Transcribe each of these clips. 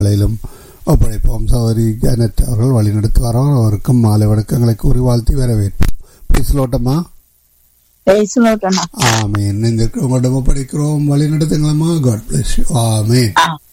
கரங்களிலும் ஒப்படைப்போம் சௌரி Janet அவர்கள் வழிநடத்துவாரோ அவருக்கும் மாலை வணக்கங்களை கூறி வாழ்த்தி வரவேற்போம் பேசலோட்டமா பேசலோட்டமா ஆமேன் இந்த உங்களிடம் ஒப்படைக்கிறோம் வழி நடத்துங்களம்மா காட் பிளஸ் ஆமேன்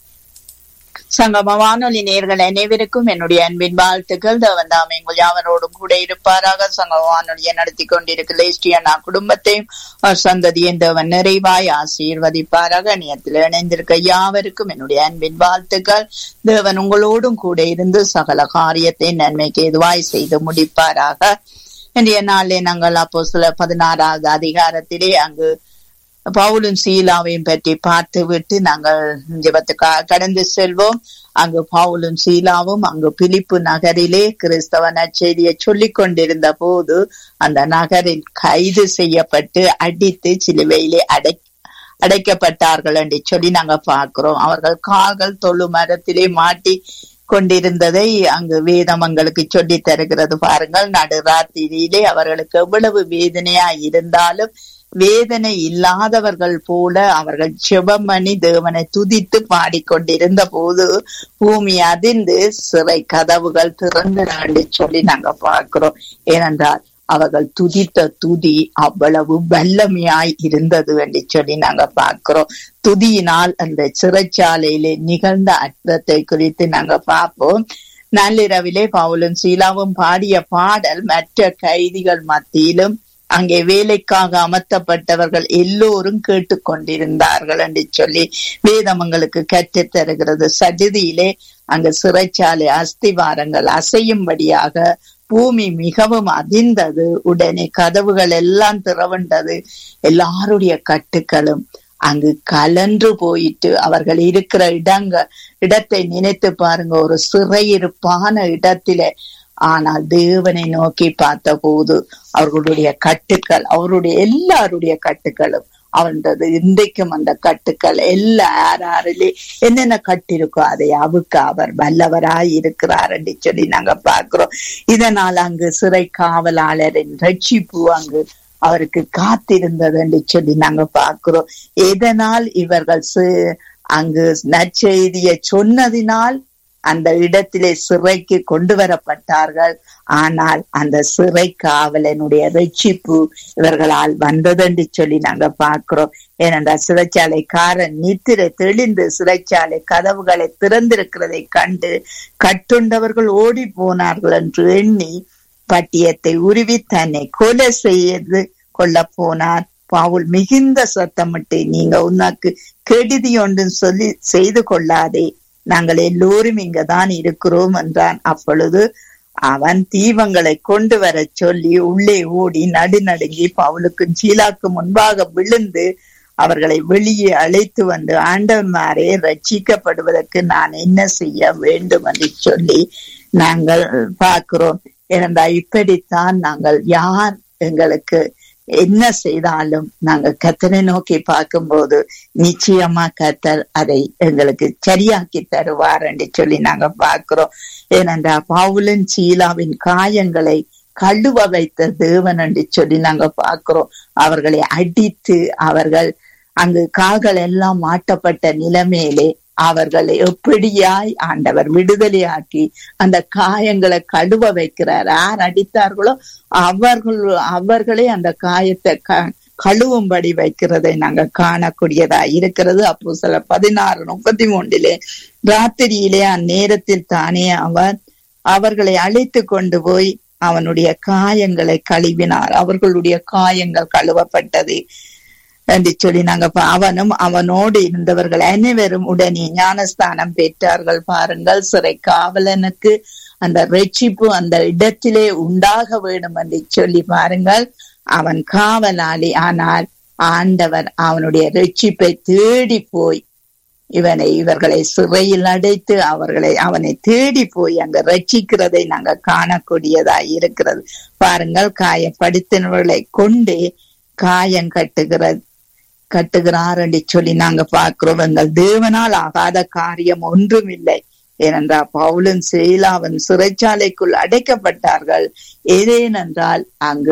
சங்கம வானொலி நேர்கள் அனைவருக்கும் என்னுடைய அன்பின் வாழ்த்துக்கள் தேவன் தாமே உங்கள் யாவரோடும் கூட இருப்பாராக சங்கம வானொலியை நடத்தி கொண்டிருக்கிற லேஸ்டியனா குடும்பத்தையும் அவர் சந்ததியும் தேவன் நிறைவாய் ஆசீர்வதிப்பாராக நியத்தில் இணைந்திருக்க யாவருக்கும் என்னுடைய அன்பின் வாழ்த்துக்கள் தேவன் உங்களோடும் கூட இருந்து சகல காரியத்தை நன்மைக்கு எதுவாய் செய்து முடிப்பாராக இன்றைய நாளிலே நாங்கள் அப்போ சில பதினாறாவது அதிகாரத்திலே அங்கு பவுலும் சீலாவையும் பற்றி பார்த்து விட்டு நாங்கள் ஜெபத்துக்கு கடந்து செல்வோம் அங்கு பவுலும் சீலாவும் அங்கு பிலிப்பு நகரிலே கிறிஸ்தவ நற்செய்தியை சொல்லிக் கொண்டிருந்த போது அந்த நகரில் கைது செய்யப்பட்டு அடித்து சிலுவையிலே அடை அடைக்கப்பட்டார்கள் என்று சொல்லி நாங்க பார்க்கிறோம் அவர்கள் கால்கள் தொழு மரத்திலே மாட்டி கொண்டிருந்ததை அங்கு வேதம் எங்களுக்கு சொல்லி தருகிறது பாருங்கள் நடுராத்திரியிலே அவர்களுக்கு எவ்வளவு வேதனையா இருந்தாலும் வேதனை இல்லாதவர்கள் போல அவர்கள் செபமணி தேவனை துதித்து பாடிக்கொண்டிருந்த போது பூமி அதிர்ந்து சிறை கதவுகள் திறந்து சொல்லி நாங்க பார்க்கிறோம் ஏனென்றால் அவர்கள் துதித்த துதி அவ்வளவு வல்லமையாய் இருந்தது என்று சொல்லி நாங்க பார்க்கிறோம் துதியினால் அந்த சிறைச்சாலையிலே நிகழ்ந்த அற்பத்தை குறித்து நாங்க பார்ப்போம் நள்ளிரவிலே பவுலும் சீலாவும் பாடிய பாடல் மற்ற கைதிகள் மத்தியிலும் அங்கே வேலைக்காக அமர்த்தப்பட்டவர்கள் எல்லோரும் கேட்டுக்கொண்டிருந்தார்கள் என்று சொல்லி வேதமங்களுக்கு கற்றுத் தருகிறது சஜதியிலே அங்கு சிறைச்சாலை அஸ்திவாரங்கள் அசையும்படியாக பூமி மிகவும் அதிர்ந்தது உடனே கதவுகள் எல்லாம் திறவுண்டது எல்லாருடைய கட்டுக்களும் அங்கு கலன்று போயிட்டு அவர்கள் இருக்கிற இடங்க இடத்தை நினைத்து பாருங்க ஒரு சிறையிருப்பான இடத்திலே ஆனால் தேவனை நோக்கி பார்த்த போது அவர்களுடைய கட்டுக்கள் அவருடைய எல்லாருடைய கட்டுக்களும் அவன்றது இன்றைக்கும் அந்த கட்டுக்கள் எல்லா யாரிலே என்னென்ன கட்டிருக்கோ அதை அவுக்க அவர் வல்லவராய் இருக்கிறார் என்று சொல்லி நாங்க பார்க்கிறோம் இதனால் அங்கு சிறை காவலாளரின் ரட்சிப்பு அங்கு அவருக்கு காத்திருந்தது என்று சொல்லி நாங்க பார்க்கிறோம் எதனால் இவர்கள் அங்கு நற்செய்தியை சொன்னதினால் அந்த இடத்திலே சிறைக்கு கொண்டு வரப்பட்டார்கள் ஆனால் அந்த சிறை காவலனுடைய ரட்சிப்பு இவர்களால் வந்ததென்று சொல்லி நாங்க பார்க்கிறோம் ஏனென்றால் சிறைச்சாலைக்காரன் நித்திரை தெளிந்து சிறைச்சாலை கதவுகளை திறந்திருக்கிறதை கண்டு கட்டுண்டவர்கள் ஓடி போனார்கள் என்று எண்ணி பட்டியத்தை உருவி தன்னை கொலை செய்து கொள்ள போனார் பாவுல் மிகுந்த சத்தமிட்டு நீங்க உனக்கு கெடுதி ஒன்று சொல்லி செய்து கொள்ளாதே நாங்கள் எல்லோரும் இங்கதான் இருக்கிறோம் என்றான் அப்பொழுது அவன் தீபங்களை கொண்டு வர சொல்லி உள்ளே ஓடி நடுநடுங்கி பவுலுக்கும் சீலாக்கு முன்பாக விழுந்து அவர்களை வெளியே அழைத்து வந்து ஆண்டவன்மாரே ரட்சிக்கப்படுவதற்கு நான் என்ன செய்ய வேண்டும் என்று சொல்லி நாங்கள் பார்க்கிறோம் ஏனென்றா இப்படித்தான் நாங்கள் யார் எங்களுக்கு என்ன செய்தாலும் நாங்க கத்தனை நோக்கி பார்க்கும்போது நிச்சயமா கத்தர் அதை எங்களுக்கு சரியாக்கி தருவார் என்று சொல்லி நாங்க பார்க்கிறோம் ஏனென்றா பவுலன் சீலாவின் காயங்களை கழுவ வைத்த தேவன் என்று சொல்லி நாங்க பார்க்கிறோம் அவர்களை அடித்து அவர்கள் அங்கு கால்கள் எல்லாம் மாட்டப்பட்ட நிலைமையிலே அவர்களை எப்படியாய் ஆண்டவர் விடுதலையாக்கி அந்த காயங்களை கழுவ வைக்கிறார் யார் அடித்தார்களோ அவர்கள் அவர்களே அந்த காயத்தை கழுவும்படி வைக்கிறதை நாங்க காணக்கூடியதா இருக்கிறது அப்போ சில பதினாறு முப்பத்தி மூன்றிலே ராத்திரியிலே அந்நேரத்தில் தானே அவர் அவர்களை அழைத்து கொண்டு போய் அவனுடைய காயங்களை கழுவினார் அவர்களுடைய காயங்கள் கழுவப்பட்டது என்று சொல்லி நாங்க அவனும் அவனோடு இருந்தவர்கள் அனைவரும் உடனே ஞானஸ்தானம் பெற்றார்கள் பாருங்கள் சிறை காவலனுக்கு அந்த ரட்சிப்பு அந்த இடத்திலே உண்டாக வேண்டும் என்று சொல்லி பாருங்கள் அவன் காவலாளி ஆனால் ஆண்டவர் அவனுடைய ரட்சிப்பை தேடி போய் இவனை இவர்களை சிறையில் அடைத்து அவர்களை அவனை தேடி போய் அங்க ரட்சிக்கிறதை நாங்க காணக்கூடியதா இருக்கிறது பாருங்கள் காயப்படுத்தினவர்களை கொண்டு காயம் கட்டுகிறது கட்டுகிறார் என்று சொல்லி நாங்க பார்க்கிறோம் எங்கள் தேவனால் ஆகாத காரியம் ஒன்றும் இல்லை ஏனென்றால் பவுலும் செயலாவன் சிறைச்சாலைக்குள் அடைக்கப்பட்டார்கள் ஏதேனென்றால் அங்கு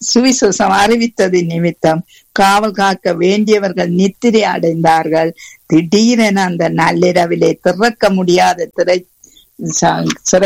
சுவிசேஷம் அறிவித்தது நிமித்தம் காவல் காக்க வேண்டியவர்கள் நித்திரை அடைந்தார்கள் திடீரென அந்த நள்ளிரவிலே திறக்க முடியாத திரை சிறை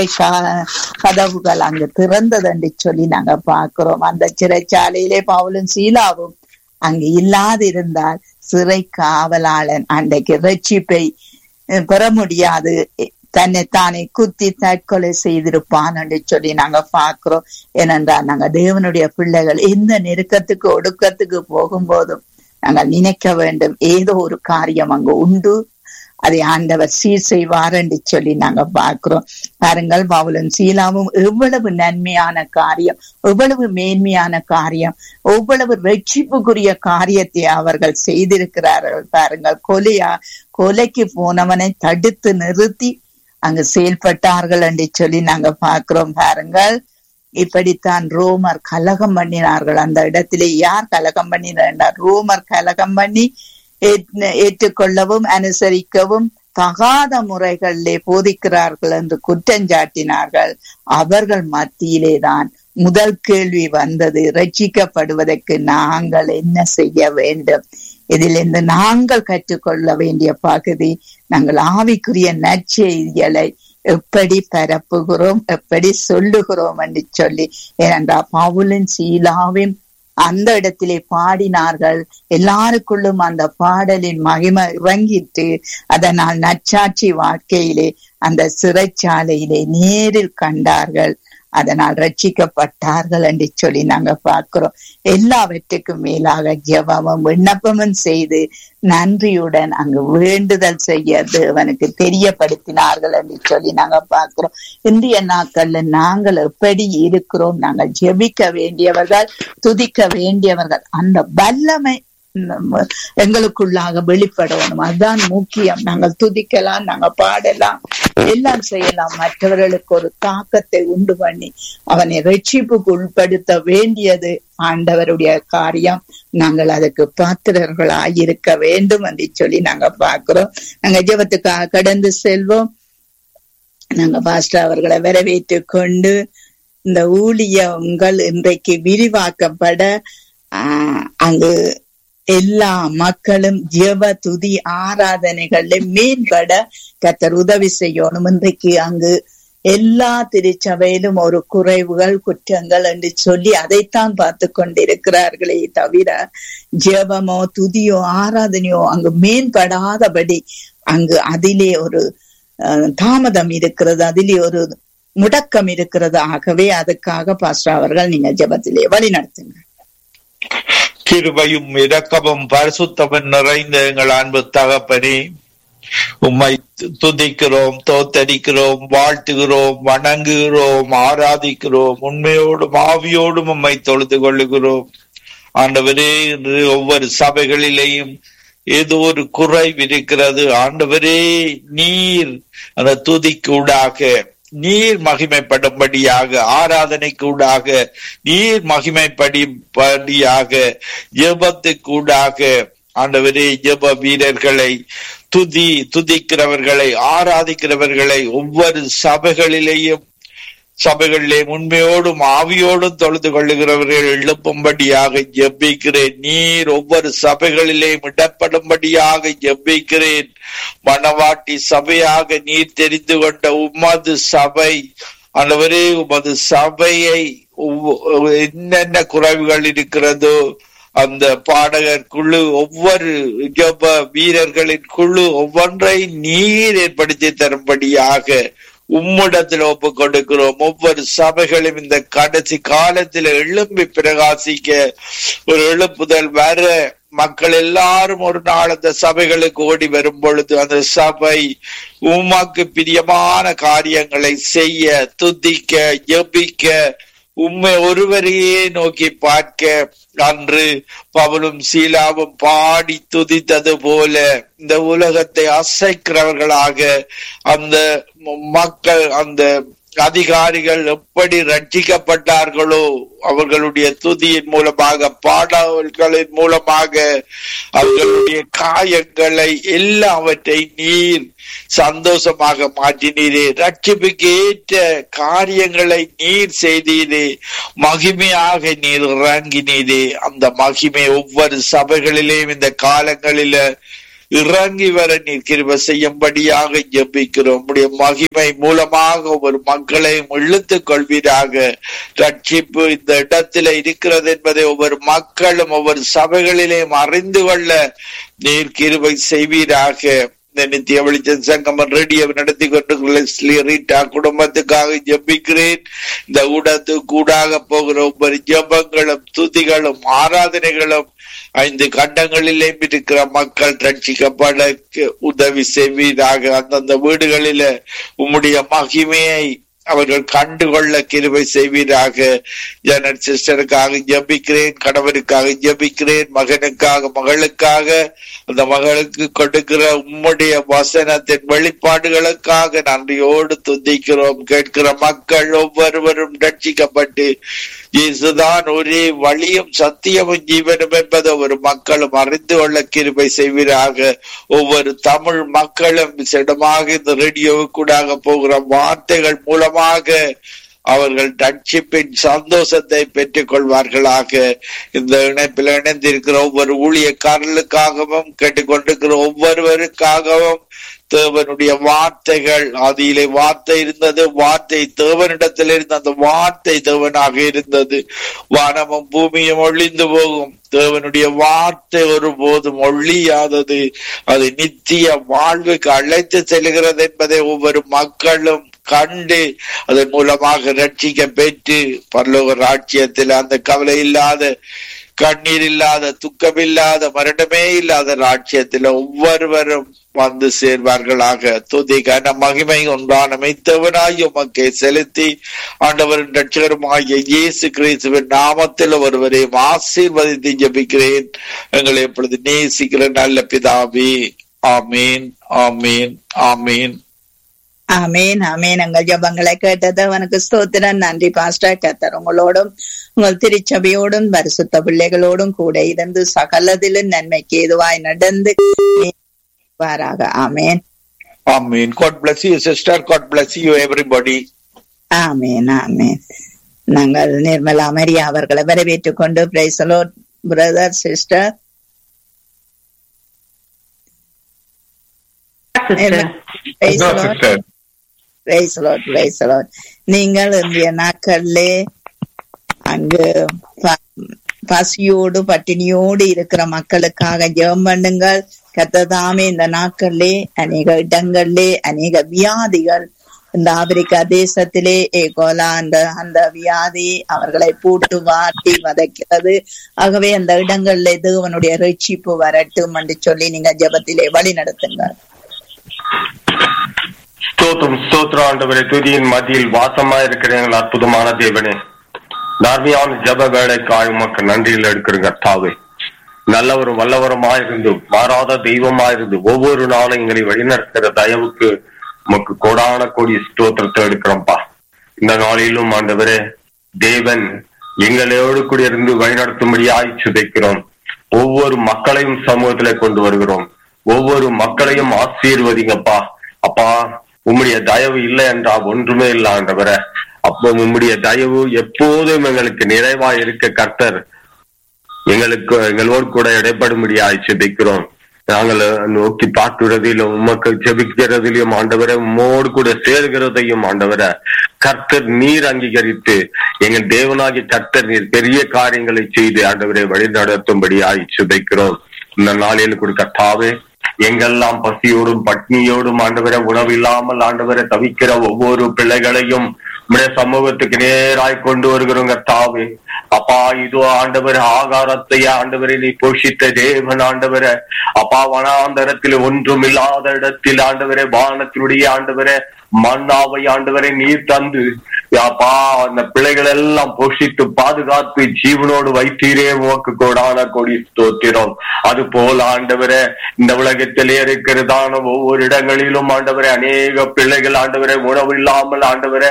கதவுகள் அங்கு திறந்தது என்று சொல்லி நாங்க பாக்குறோம் அந்த சிறைச்சாலையிலே பவுலும் சீலாவும் அங்கு இல்லாதிருந்தால் சிறை காவலாளன் அன்றைக்கு ரட்சிப்பை பெற முடியாது தன்னை தானே குத்தி தற்கொலை செய்திருப்பான் என்று சொல்லி நாங்க பாக்குறோம் ஏனென்றால் நாங்க தேவனுடைய பிள்ளைகள் எந்த நெருக்கத்துக்கு ஒடுக்கத்துக்கு போகும்போதும் நாங்கள் நினைக்க வேண்டும் ஏதோ ஒரு காரியம் அங்கு உண்டு அதை ஆண்டவர் சீர் செய்வார் என்று சொல்லி நாங்க பார்க்கிறோம் பாருங்கள் பவுலும் சீலாவும் எவ்வளவு நன்மையான காரியம் எவ்வளவு மேன்மையான காரியம் எவ்வளவு ரட்சிப்புக்குரிய காரியத்தை அவர்கள் செய்திருக்கிறார்கள் பாருங்கள் கொலையா கொலைக்கு போனவனை தடுத்து நிறுத்தி அங்கு செயல்பட்டார்கள் என்று சொல்லி நாங்க பார்க்கிறோம் பாருங்கள் இப்படித்தான் ரோமர் கலகம் பண்ணினார்கள் அந்த இடத்திலே யார் கலகம் பண்ணினார் ரோமர் கலகம் பண்ணி ஏற்றுக்கொள்ளவும் அனுசரிக்கவும் தகாத முறைகளிலே போதிக்கிறார்கள் என்று குற்றஞ்சாட்டினார்கள் அவர்கள் மத்தியிலே தான் முதல் கேள்வி வந்தது ரட்சிக்கப்படுவதற்கு நாங்கள் என்ன செய்ய வேண்டும் இதிலிருந்து நாங்கள் கற்றுக்கொள்ள வேண்டிய பகுதி நாங்கள் ஆவிக்குரிய நற்செய்திகளை எப்படி பரப்புகிறோம் எப்படி சொல்லுகிறோம் என்று சொல்லி ஏனென்றால் பவுலின் சீலாவின் அந்த இடத்திலே பாடினார்கள் எல்லாருக்குள்ளும் அந்த பாடலின் மகிமை இறங்கிட்டு அதனால் நச்சாட்சி வாழ்க்கையிலே அந்த சிறைச்சாலையிலே நேரில் கண்டார்கள் அதனால் ரட்சிக்கப்பட்டார்கள் என்று சொல்லி நாங்க பார்க்கிறோம் எல்லாவற்றுக்கும் மேலாக ஜெபமும் விண்ணப்பமும் செய்து நன்றியுடன் அங்கு வேண்டுதல் செய்ய தேவனுக்கு தெரியப்படுத்தினார்கள் என்று சொல்லி நாங்க பார்க்கிறோம் இந்திய நாட்கள்ல நாங்கள் எப்படி இருக்கிறோம் நாங்கள் ஜெபிக்க வேண்டியவர்கள் துதிக்க வேண்டியவர்கள் அந்த வல்லமை எங்களுக்குள்ளாக வெளிப்படணும் அதுதான் முக்கியம் நாங்கள் துதிக்கலாம் நாங்க பாடலாம் எல்லாம் செய்யலாம் மற்றவர்களுக்கு ஒரு தாக்கத்தை உண்டு பண்ணி அவனை ரட்சிப்புக்கு உட்படுத்த வேண்டியது ஆண்டவருடைய காரியம் நாங்கள் அதுக்கு பாத்திரர்களாய் இருக்க வேண்டும் என்று சொல்லி நாங்க பாக்குறோம் நாங்க ஜெபத்துக்காக கடந்து செல்வோம் நாங்க பாஸ்டர் அவர்களை வரவேற்று கொண்டு இந்த ஊழியங்கள் இன்றைக்கு விரிவாக்கப்பட அங்கு எல்லா மக்களும் ஜெப துதி ஆராதனைகள்ல மேம்பட கத்தர் உதவி செய்யணும் இன்றைக்கு அங்கு எல்லா திருச்சபையிலும் ஒரு குறைவுகள் குற்றங்கள் என்று சொல்லி அதைத்தான் பார்த்து கொண்டிருக்கிறார்களே தவிர ஜெபமோ துதியோ ஆராதனையோ அங்கு மேம்படாதபடி அங்கு அதிலே ஒரு தாமதம் இருக்கிறது அதிலே ஒரு முடக்கம் இருக்கிறது ஆகவே அதுக்காக பாஸ்டர் அவர்கள் நீங்க ஜெபத்திலே வழி நடத்துங்க கிருபையும் இரக்கமும் பரிசுத்தமும் நிறைந்த எங்கள் அன்பு தகப்பனே உம்மை துதிக்கிறோம் தோத்தரிக்கிறோம் வாழ்த்துகிறோம் வணங்குகிறோம் ஆராதிக்கிறோம் உண்மையோடும் ஆவியோடும் உம்மை தொழுது கொள்ளுகிறோம் ஆண்டவரே இன்று ஒவ்வொரு சபைகளிலேயும் ஏதோ ஒரு குறைவு இருக்கிறது ஆண்டவரே நீர் அந்த துதிக்கூடாக நீர் மகிமைப்படும்படியாக ஆராதனைக்கூடாக நீர் மகிமைப்படிப்படியாக ஜெபத்துக்கூடாக ஆண்டவரே ஜெப வீரர்களை துதி துதிக்கிறவர்களை ஆராதிக்கிறவர்களை ஒவ்வொரு சபைகளிலேயும் சபைகளிலே உண்மையோடும் ஆவியோடும் தொழுது கொள்ளுகிறவர்கள் எழுப்பும்படியாக ஜெபிக்கிறேன் நீர் ஒவ்வொரு சபைகளிலேயும் இடப்படும்படியாக ஜெபிக்கிறேன் மணவாட்டி சபையாக நீர் தெரிந்து கொண்ட உமது சபை ஆண்டவரே உமது சபையை என்னென்ன குறைவுகள் இருக்கிறதோ அந்த பாடகர் குழு ஒவ்வொரு ஜப வீரர்களின் குழு ஒவ்வொன்றை நீர் ஏற்படுத்தி தரும்படியாக உம்மிடத்தில் ஒப்பு கொடுக்கிறோம் ஒவ்வொரு சபைகளும் இந்த கடைசி காலத்தில் எழும்பி பிரகாசிக்க ஒரு எழுப்புதல் வர மக்கள் எல்லாரும் ஒரு நாள் அந்த சபைகளுக்கு ஓடி வரும் பொழுது அந்த சபை உமாக்கு பிரியமான காரியங்களை செய்ய துதிக்க ஜபிக்க உண்மை ஒருவரையே நோக்கி பார்க்க அன்று பவலும் சீலாவும் பாடி துதித்தது போல இந்த உலகத்தை அசைக்கிறவர்களாக அந்த மக்கள் அந்த அதிகாரிகள் எப்படி ரட்சிக்கப்பட்டார்களோ அவர்களுடைய துதியின் மூலமாக பாடல்களின் மூலமாக அவர்களுடைய காயங்களை எல்லாவற்றை நீர் சந்தோஷமாக மாற்றினீரே ரட்சிப்புக்கு ஏற்ற காரியங்களை நீர் செய்தீரே மகிமையாக நீர் இறங்கினீரே அந்த மகிமை ஒவ்வொரு சபைகளிலேயும் இந்த காலங்களில இறங்கி வர நீர் கிருப செய்யும்படியாக ஜெபிக்கிறோம் உடைய மகிமை மூலமாக ஒவ்வொரு மக்களையும் இழுத்துக் கொள்வீராக ரட்சிப்பு இந்த இடத்துல இருக்கிறது என்பதை ஒவ்வொரு மக்களும் ஒவ்வொரு சபைகளிலேயும் அறிந்து கொள்ள நீர் கிருபை செய்வீராக இந்த நித்திய வெளிச்சம் சங்கமம் ரேடியோ நடத்தி கொண்டு ரீட்டா குடும்பத்துக்காக ஜெபிக்கிறேன் இந்த ஊடத்து கூடாக போகிற ஒவ்வொரு ஜெபங்களும் துதிகளும் ஆராதனைகளும் ஐந்து கண்டங்களிலே இருக்கிற மக்கள் ரட்சிக்கப்பட உதவி செய்வீராக அந்தந்த வீடுகளில உம்முடைய மகிமையை அவர்கள் கண்டுகொள்ள கிருபை செய்வீராக ஜனர் சிஸ்டருக்காக ஜபிக்கிறேன் கணவருக்காக ஜபிக்கிறேன் மகனுக்காக மகளுக்காக அந்த மகளுக்கு கொடுக்கிற உம்முடைய வசனத்தின் வெளிப்பாடுகளுக்காக நன்றியோடு துதிக்கிறோம் கேட்கிற மக்கள் ஒவ்வொருவரும் ரட்சிக்கப்பட்டு இயேசுதான் ஒரே வழியும் சத்தியமும் ஜீவனும் என்பதை ஒரு மக்களும் அறிந்து கொள்ள கிருபை செய்வீராக ஒவ்வொரு தமிழ் மக்களும் விசடமாக இந்த ரேடியோவுக்கூடாக போகிற வார்த்தைகள் மூலமாக அவர்கள் ரட்சிப்பின் சந்தோஷத்தை பெற்றுக் கொள்வார்களாக இந்த இணைப்பில் இணைந்திருக்கிற ஒவ்வொரு ஊழியக்காரர்களுக்காகவும் கேட்டுக்கொண்டிருக்கிற ஒவ்வொருவருக்காகவும் தேவனுடைய வார்த்தைகள் அதிலே வார்த்தை இருந்தது வார்த்தை தேவனிடத்தில் இருந்த அந்த வார்த்தை தேவனாக இருந்தது வானமும் பூமியும் ஒழிந்து போகும் தேவனுடைய வார்த்தை ஒருபோதும் ஒழியாதது அது நித்திய வாழ்வுக்கு அழைத்து செல்கிறது என்பதை ஒவ்வொரு மக்களும் கண்டு அதன் மூலமாக ரட்சிக்க பெற்று பரலோக ராட்சியத்தில் அந்த கவலை இல்லாத கண்ணீர் இல்லாத துக்கம் இல்லாத மரணமே இல்லாத ராட்சியத்தில் ஒவ்வொருவரும் வந்து சேர்வார்களாக துதி கன மகிமை உண்டான மெய்த்தவனாய் உமக்கை செலுத்தி ஆண்டவரின் ரட்சகருமாகிய இயேசு கிறிஸ்துவின் நாமத்தில் ஒருவரையும் ஆசீர்வதித்து ஜபிக்கிறேன் எங்களை எப்பொழுது நேசிக்கிற நல்ல பிதாவே ஆமீன் ஆமீன் ஆமீன் ஆமேன் ஆமேன் எங்கள் ஜபங்களை கேட்டது அவனுக்கு ஸ்தோத்திரம் நன்றி பாஸ்டர் கத்தர் உங்களோடும் உங்கள் திருச்சபையோடும் பரிசுத்த பிள்ளைகளோடும் கூட இருந்து சகலதிலும் நன்மைக்கு ஏதுவாய் நடந்து வாராக ஆமேன் ஆமீன் God bless you sister God bless you everybody ஆமேன் ஆமேன் நாங்கள் நிர்மலா மரியா அவர்களை வரவேற்றுக் கொண்டு பிரைசலோ பிரதர் சிஸ்டர் நீங்கள் இன்றைய நாட்களிலே அங்கு பசியோடு பட்டினியோடு இருக்கிற மக்களுக்காக ஜெபம் பண்ணுங்கள் கத்ததாமே இந்த நாட்களிலே அநேக இடங்களிலே அநேக வியாதிகள் இந்த ஆப்பிரிக்கா தேசத்திலே ஏகோலா அந்த அந்த வியாதி அவர்களை பூட்டு வாட்டி வதைக்கிறது ஆகவே அந்த இடங்களிலே தேவனுடைய ரட்சிப்பு வரட்டும் என்று சொல்லி நீங்க ஜபத்திலே வழி நடத்துங்கள் ஸ்தோத்திரம் ஸ்தோத்திர ஆண்டவரை துதியின் மத்தியில் வாசமா இருக்கிற எங்கள் அற்புதமான தேவனே தார்மியான ஜப வேலைக்காய் உமக்கு நன்றியில் எடுக்கிறங்க தாவே நல்லவரும் வல்லவருமாயிருந்து மாறாத தெய்வமாயிருந்து ஒவ்வொரு நாளும் எங்களை வழிநடத்துகிற தயவுக்கு உமக்கு கோடான கோடி ஸ்தோத்திரத்தை எடுக்கிறோம்ப்பா இந்த நாளிலும் ஆண்டவரே தேவன் எங்களோடு கூட இருந்து வழிநடத்தும்படியாய் சுதைக்கிறோம் ஒவ்வொரு மக்களையும் சமூகத்திலே கொண்டு வருகிறோம் ஒவ்வொரு மக்களையும் ஆசீர்வதிங்கப்பா அப்பா உம்முடைய தயவு இல்லை என்றால் ஒன்றுமே இல்லை ஆண்டவர அப்போ உம்முடைய தயவு எப்போதும் எங்களுக்கு நிறைவா இருக்க கர்த்தர் எங்களுக்கு எங்களோடு கூட இடைப்படும்படியாய் செபிக்கிறோம் நாங்கள் நோக்கி பார்க்கிறதிலும் உமக்கு ஜெபிக்கிறதிலும் ஆண்டவரை உம்மோடு கூட சேர்கிறதையும் ஆண்டவரை கர்த்தர் நீர் அங்கீகரித்து எங்கள் தேவனாகி கர்த்தர் நீர் பெரிய காரியங்களை செய்து ஆண்டவரை வழி நடத்தும்படியாய் சுதைக்கிறோம் இந்த நாளில் கூட கர்த்தாவே எங்கெல்லாம் பசியோடும் பட்னியோடும் ஆண்டவரை உணவு இல்லாமல் ஆண்டவரை தவிக்கிற ஒவ்வொரு பிள்ளைகளையும் உடைய சமூகத்துக்கு நேராய் கொண்டு வருகிறோங்க தாவே அப்பா இதோ ஆண்டவர் ஆகாரத்தை ஆண்டவரை நீ போஷித்த தேவன் ஆண்டவரை அப்பா வனாந்தரத்தில் ஒன்றும் இல்லாத இடத்தில் ஆண்டவரே வானத்தினுடைய ஆண்டவரை மண்ணாவை ஆண்டவரை நீர் தந்து அப்பா அந்த பிள்ளைகள் எல்லாம் போஷித்து பாதுகாத்து ஜீவனோடு வைத்தீரே உமக்கு கோடான கொடி ஸ்தோத்திரம் அது போல ஆண்டவரே இந்த உலகத்திலே இருக்கிறதான ஒவ்வொரு இடங்களிலும் ஆண்டவரே அநேக பிள்ளைகள் ஆண்டவரே உணவு இல்லாமல் ஆண்டவரே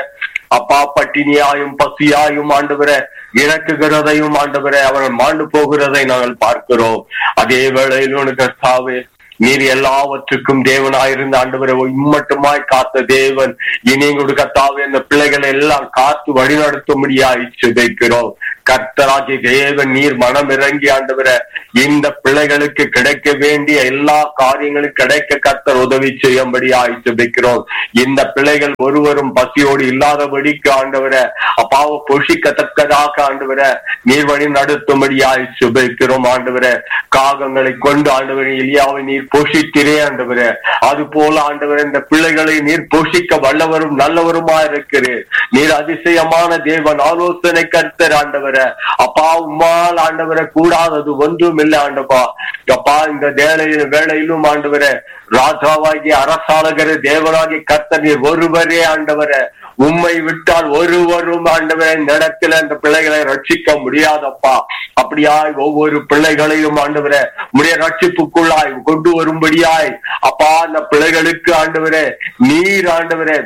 அப்பா பட்டினியாயும் பசியாயும் ஆண்டவரே இறக்குகிறதையும் ஆண்டவரே அவர்கள் மாண்டு போகிறதை நாங்கள் பார்க்கிறோம் அதே வேளையில் உனக்கு கர்த்தாவே நீர் எல்லாவற்றுக்கும் தேவனாயிருந்த ஆண்டவரை இம்மட்டுமாய் காத்த தேவன் இனி கொடுக்கத்தாவே அந்த பிள்ளைகளை எல்லாம் காத்து வழிநடத்தும்படியாய் சுதைக்கிறோம் கர்த்தராகி தேவன் நீர் மனம் இறங்கி ஆண்டவரை இந்த பிள்ளைகளுக்கு கிடைக்க வேண்டிய எல்லா காரியங்களும் கிடைக்க கர்த்தர் உதவி செய்யும்படியாய் சுதைக்கிறோம் இந்த பிள்ளைகள் ஒருவரும் பசியோடு இல்லாதபடிக்கு ஆண்டவரை அப்பாவை பொஷிக்கத்தக்கதாக ஆண்டவரை நீர் வழி நடத்தும்படியாய் சுபைக்கிறோம் ஆண்டவரை காகங்களை கொண்டு ஆண்டவரை எலியாவை நீர் போஷிக்கிறே ஆண்டவரே அது போல ஆண்டவரே இந்த பிள்ளைகளை நீர் போஷிக்க வல்லவரும் நல்லவருமா இருக்கிறேன் நீர் அதிசயமான தேவன் ஆலோசனை கர்த்தர் ஆண்டவரே அப்பா உம்மால் ஆண்டவரை கூடாதது ஒன்றும் இல்லை ஆண்டப்பா அப்பா இந்த வேலையில் வேலையிலும் ஆண்டவரே ராஜாவாகிய அரசாளகர தேவனாகிய கர்த்தர் நீர் ஒருவரே ஆண்டவரே உம்மை விட்டால் ஒருவரும் ஆண்டவரே இந்த இடத்துல இந்த பிள்ளைகளை ரட்சிக்க முடியாதப்பா அப்படியாய் ஒவ்வொரு பிள்ளைகளையும் ஆண்டவரே உடைய ரட்சிப்புக்குள்ளாய் கொண்டு வரும்படியாய் அப்பா அந்த பிள்ளைகளுக்கு ஆண்டவரே நீர் ஆண்டவரே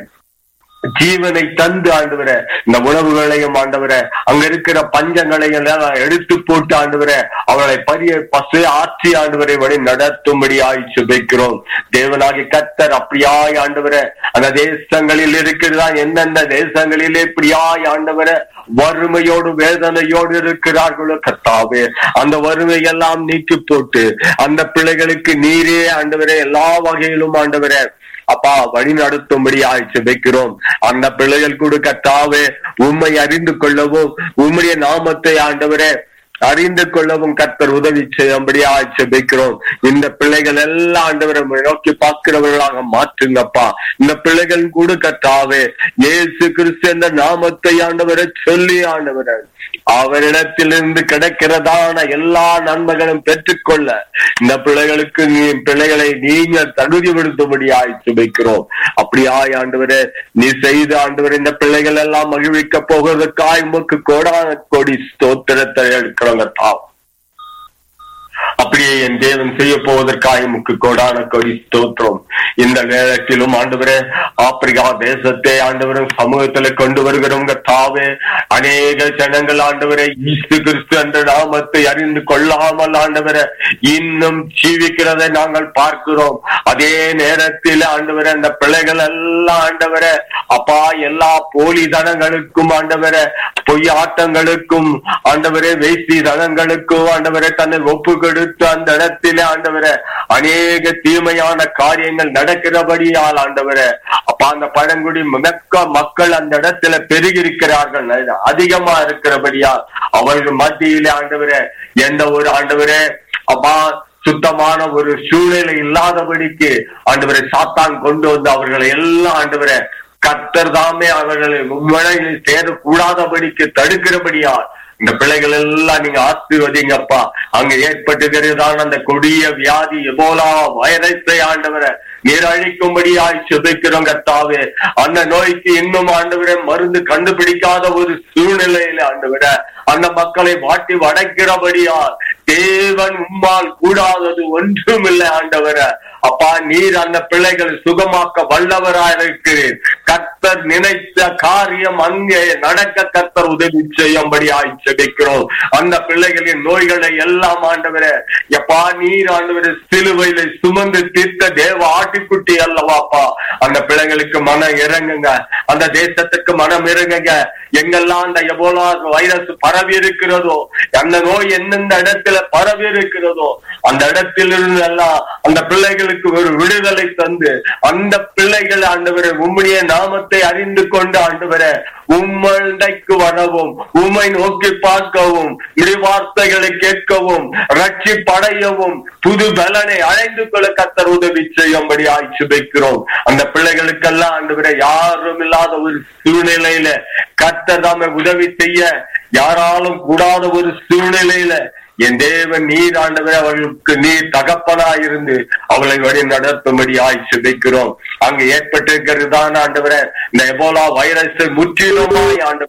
ஜீவனை தந்து ஆண்டவரே இந்த உணவுகளையும் ஆண்டவரே அங்க இருக்கிற பஞ்சங்களையும் எல்லாம் எடுத்து போட்டு ஆண்டவரே அவளை பரிய பசு ஆட்சி ஆண்டவரை வழி நடத்தும்படியாய் சுபைக்கிறோம் தேவனாகி கத்தர் அப்படியாய் ஆண்டவரே அந்த தேசங்களில் இருக்கிறதா எந்தெந்த தேசங்களிலே இப்படியாய் ஆண்டவரே வறுமையோடு வேதனையோடு இருக்கிறார்களோ கத்தாவே அந்த வறுமை எல்லாம் நீக்கி போட்டு அந்த பிள்ளைகளுக்கு நீரே ஆண்டவரே எல்லா வகையிலும் ஆண்டவரே அப்பா வழி நடத்தும்படி ஆய்ச்சிக்கிறோம் அந்த பிள்ளைகள் கூட கத்தாவே உண்மை அறிந்து கொள்ளவும் உம்முடைய நாமத்தை ஆண்டவரே அறிந்து கொள்ளவும் கர்த்தர் உதவி செய்யும்படி ஆட்சேபிக்கிறோம் இந்த பிள்ளைகள் எல்லாம் ஆண்டவரை நோக்கி பார்க்கிறவர்களாக மாற்றுங்கப்பா இந்த பிள்ளைகள் கூட கத்தாவே இயேசு கிறிஸ்து என்ற நாமத்தை ஆண்டவரை சொல்லி ஆண்டவரை அவரிடத்திலிருந்து கிடைக்கிறதான எல்லா நன்மைகளும் பெற்றுக்கொள்ள இந்த பிள்ளைகளுக்கு நீ பிள்ளைகளை நீங்க தகுதிப்படுத்தும்படி ஆய்ச்சி வைக்கிறோம் அப்படியாய் ஆண்டவரே நீ செய்த ஆண்டவர் இந்த பிள்ளைகள் எல்லாம் மகிழ்விக்க போகிறதுக்காய் உமக்கு கோடான கோடி ஸ்தோத்திரத்தை எடுக்கிறோங்க தாம் அப்படியே என் தேவன் செய்ய போவதற்காக முக்கு கோடான கொடி ஸ்தோத்திரம் இந்த நேரத்திலும் ஆண்டவரே ஆப்பிரிக்கா தேசத்தை ஆண்டவரும் சமூகத்துல கொண்டு வருகிறவங்க தாவே அநேக ஜனங்கள் ஆண்டவரே ஈசு கிறிஸ்து என்ற நாமத்தை அறிந்து கொள்ளாமல் ஆண்டவரை இன்னும் ஜீவிக்கிறதை நாங்கள் பார்க்கிறோம் அதே நேரத்தில் ஆண்டவரே அந்த பிள்ளைகள் எல்லாம் ஆண்டவரே அப்பா எல்லா போலி தனங்களுக்கும் ஆண்டவரே பொய் ஆட்டங்களுக்கும் ஆண்டவரே வேசி தனங்களுக்கும் ஆண்டவரே தன்னை ஒப்பு கொடுத்து அந்த இடத்திலே ஆண்டவரே அநேக தீமையான காரியங்கள் நடக்கிறபடியால் ஆண்டவரே அப்ப அந்த பழங்குடி மிக்க மக்கள் அந்த இடத்துல பெருகி இருக்கிறார்கள் அதிகமா இருக்கிறபடியால் அவர்கள் மத்தியிலே ஆண்டவரே எந்த ஒரு ஆண்டவரே அப்பா சுத்தமான ஒரு சூழ்நிலை இல்லாதபடிக்கு ஆண்டவரை சாத்தான் கொண்டு வந்து அவர்களை எல்லாம் ஆண்டவரை கத்தர் தாமே அவர்களை மும்மழையில் சேரக்கூடாதபடிக்கு தடுக்கிறபடியால் இந்த பிள்ளைகள் எல்லாம் நீங்க ஆசீர்வதிங்கப்பா அங்க ஏற்பட்டுகிறதான அந்த கொடிய வியாதி எபோலா வைரஸை ஆண்டவரை நீரழிக்கும்படியாய் சுதைக்கிறோம் கத்தாவே அந்த நோய்க்கு இன்னும் ஆண்டவரை மருந்து கண்டுபிடிக்காத ஒரு சூழ்நிலையில ஆண்டவர அந்த மக்களை வாட்டி வடைக்கிறபடியால் தேவன் உம்மால் கூடாதது ஒன்றும் இல்லை ஆண்டவர அப்பா நீர் அந்த பிள்ளைகளை சுகமாக்க வல்லவராய் இருக்கிறேன் கர்த்தர் நினைத்த காரியம் அங்கே நடக்க கர்த்தர் உதவி செய்யும்படி ஆய்ச்சபிக்கிறோம் அந்த பிள்ளைகளின் நோய்களை எல்லாம் ஆண்டவரே எப்பா நீர் ஆண்டவரே சிலுவையில சுமந்து தீர்த்த தேவ ஆட்டுக்குட்டி அல்லவாப்பா அந்த பிள்ளைகளுக்கு மனம் இறங்குங்க அந்த தேசத்துக்கு மனம் இறங்குங்க எங்கெல்லாம் அந்த எபோலா வைரஸ் பரவி இருக்கிறதோ அந்த நோய் எந்தெந்த இடத்துல பரவி இருக்கிறதோ அந்த இடத்திலிருந்து எல்லாம் அந்த பிள்ளைகளுக்கு ஒரு விடுதலை தந்து அந்த பிள்ளைகள் ஆண்டவரை உம்முடைய நாமத்தை அறிந்து கொண்டு ஆண்டவரை உம்மண்டைக்கு வரவும் உம்மை நோக்கி பார்க்கவும் வார்த்தைகளை கேட்கவும் ரட்சி படையவும் புது பலனை அடைந்து கொள்ள கத்தர் உதவி செய்யும்படி ஆய்ச்சி வைக்கிறோம் அந்த பிள்ளைகளுக்கெல்லாம் ஆண்டவரை யாரும் இல்லாத ஒரு சூழ்நிலையில கத்தர் தாம உதவி செய்ய யாராலும் கூடாத ஒரு சூழ்நிலையில என் தேவன் நீர் ஆண்டவரை அவர்களுக்கு நீர் தகப்பனா இருந்து அவளை வழி நடத்தும்படி ஆய்ச்சி வைக்கிறோம் அங்கு ஏற்பட்டிருக்கிறதுதான் ஆண்டவரை இந்த எபோலா வைரஸ் முற்றிலுமாய் ஆண்டவரை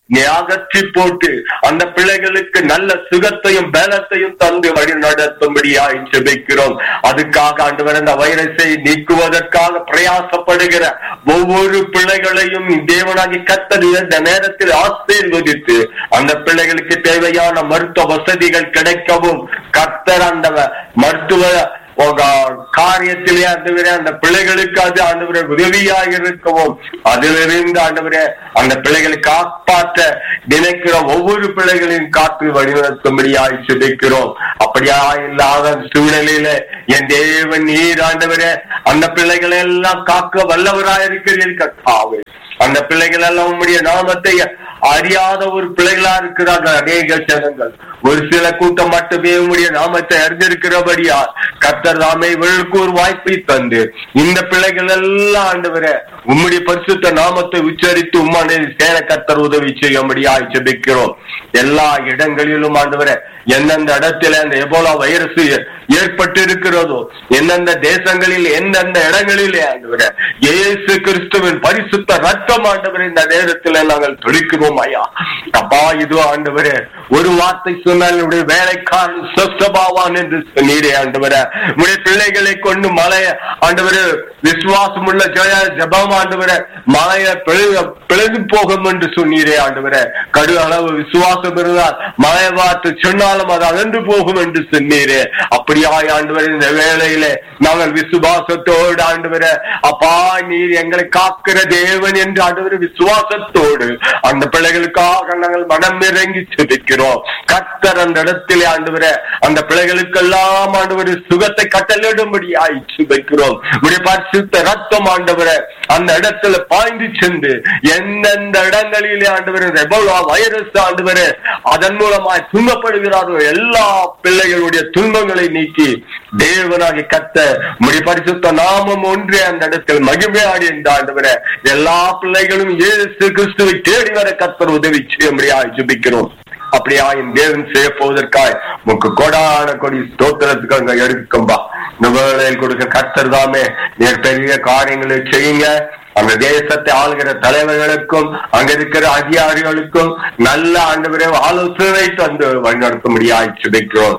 நீ அகற்றி போட்டு அந்த பிள்ளைகளுக்கு நல்ல சுகத்தையும் பலத்தையும் தந்து வழி நடத்தும்படியாய் ஜெபிக்கிறோம் அதுக்காக ஆண்டவர் அந்த வைரஸை நீக்குவதற்காக பிரயாசப்படுகிற ஒவ்வொரு பிள்ளைகளையும் தேவனாகி கத்தர் இந்த நேரத்தில் ஆசீர்வதித்து அந்த பிள்ளைகளுக்கு தேவையான மருத்துவ வசதிகள் கிடைக்கவும் கத்தர் அந்த மருத்துவ உங்க காரியத்திலே ஆண்டவரே அந்த பிள்ளைகளுக்கு அது ஆண்டவரே உதவியாக இருக்கவும் அதிலிருந்து ஆண்டவரே அந்த பிள்ளைகளை காப்பாற்ற நினைக்கிற ஒவ்வொரு பிள்ளைகளையும் காத்து வழிநடத்தும்படியாய் சிதைக்கிறோம் அப்படியா இல்லாத சூழ்நிலையில என் தேவன் நீர் ஆண்டவரே அந்த பிள்ளைகளை எல்லாம் காக்க வல்லவராயிருக்கிறீர்கள் கர்த்தாவே அந்த பிள்ளைகள் எல்லாம் உம்முடைய நாமத்தை அறியாத ஒரு பிள்ளைகளா இருக்கிறார்கள் அநேக ஜனங்கள் ஒரு சில கூட்டம் மட்டுமே உம்முடைய நாமத்தை அறிந்திருக்கிறபடியா கர்த்தர் தாமே இவர்களுக்கு ஒரு வாய்ப்பை தந்து இந்த பிள்ளைகள் எல்லாம் ஆண்டவர உம்முடைய பரிசுத்த நாமத்தை உச்சரித்து உம்மாண்டை சேர கர்த்தர் உதவி செய்யும்படியா ஜெபிக்கிறோம் எல்லா இடங்களிலும் ஆண்டவர எந்தெந்த இடத்துல அந்த எபோலா வைரஸ் ஏற்பட்டு இருக்கிறதோ எந்தெந்த தேசங்களில் எந்தெந்த இடங்களிலே ஆண்டவர இயேசு கிறிஸ்துவின் பரிசுத்த ரத்தம் ஆண்டவரே இந்த நேரத்தில் நாங்கள் தொழிக்கிறோம் ஐயா அப்பா இது ஆண்டவரே ஒரு வார்த்தை சொன்னால் என்னுடைய வேலைக்காரன் சொஸ்தபாவான் என்று சொன்னீரே ஆண்டவரே உடைய பிள்ளைகளை கொண்டு மலைய ஆண்டவரே விசுவாசம் உள்ள ஜெய ஜபம் ஆண்டவரே மலைய பிளந்து போகும் என்று சொன்னீரே ஆண்டவரே கடு அளவு விசுவாசம் இருந்தால் மலைய வார்த்தை சொன்னாலும் அது அகன்று போகும் என்று சொன்னீரே அப்படியாய் ஆண்டவரே இந்த வேளையிலே நாங்கள் விசுவாசத்தோடு ஆண்டவரே அப்பா நீர் எங்களை காக்கிற தேவன் என்று ஆண்டவர் விசுவாசத்தோடு அந்த பிள்ளைகளுக்காக நாங்கள் மனம் இறங்கி செபிக்கிறோம் கத்தர் அந்த இடத்திலே ஆண்டவர அந்த பிள்ளைகளுக்கெல்லாம் ஆண்டவர் சுகத்தை கட்டளிடும்படியாய் சுபிக்கிறோம் உடைய பரிசுத்த ரத்தம் ஆண்டவர அந்த இடத்துல பாய்ந்து சென்று எந்தெந்த இடங்களிலே ஆண்டவர் ரெபோலா வைரஸ் ஆண்டவர் அதன் மூலமாய் துன்பப்படுகிறாரோ எல்லா பிள்ளைகளுடைய துன்பங்களை நீக்கி தேவனாகி கத்த முடி பரிசுத்த நாமம் ஒன்றே அந்த இடத்தில் மகிமையாடி என்ற ஆண்டவர எல்லா பிள்ளைகளும் இயேசு கிறிஸ்துவை தேடி வர கத்தர் உதவி செய்யும்படியாய் ஜெபிக்கிறோம் அப்படியா என் தேவன் செய்ய போவதற்காய் முக்கு கொடான கொடி ஸ்தோத்திரத்துக்கு அங்க எடுக்கும்பா இந்த வேளையில் கொடுக்க கத்தர் தாமே நீர் பெரிய காரியங்களை செய்யுங்க அந்த தேசத்தை ஆளுகிற தலைவர்களுக்கும் அங்க இருக்கிற அதிகாரிகளுக்கும் நல்ல ஆண்டு ஆலோசனை தந்து வழிநடத்தும்படியாய் சுபிக்கிறோம்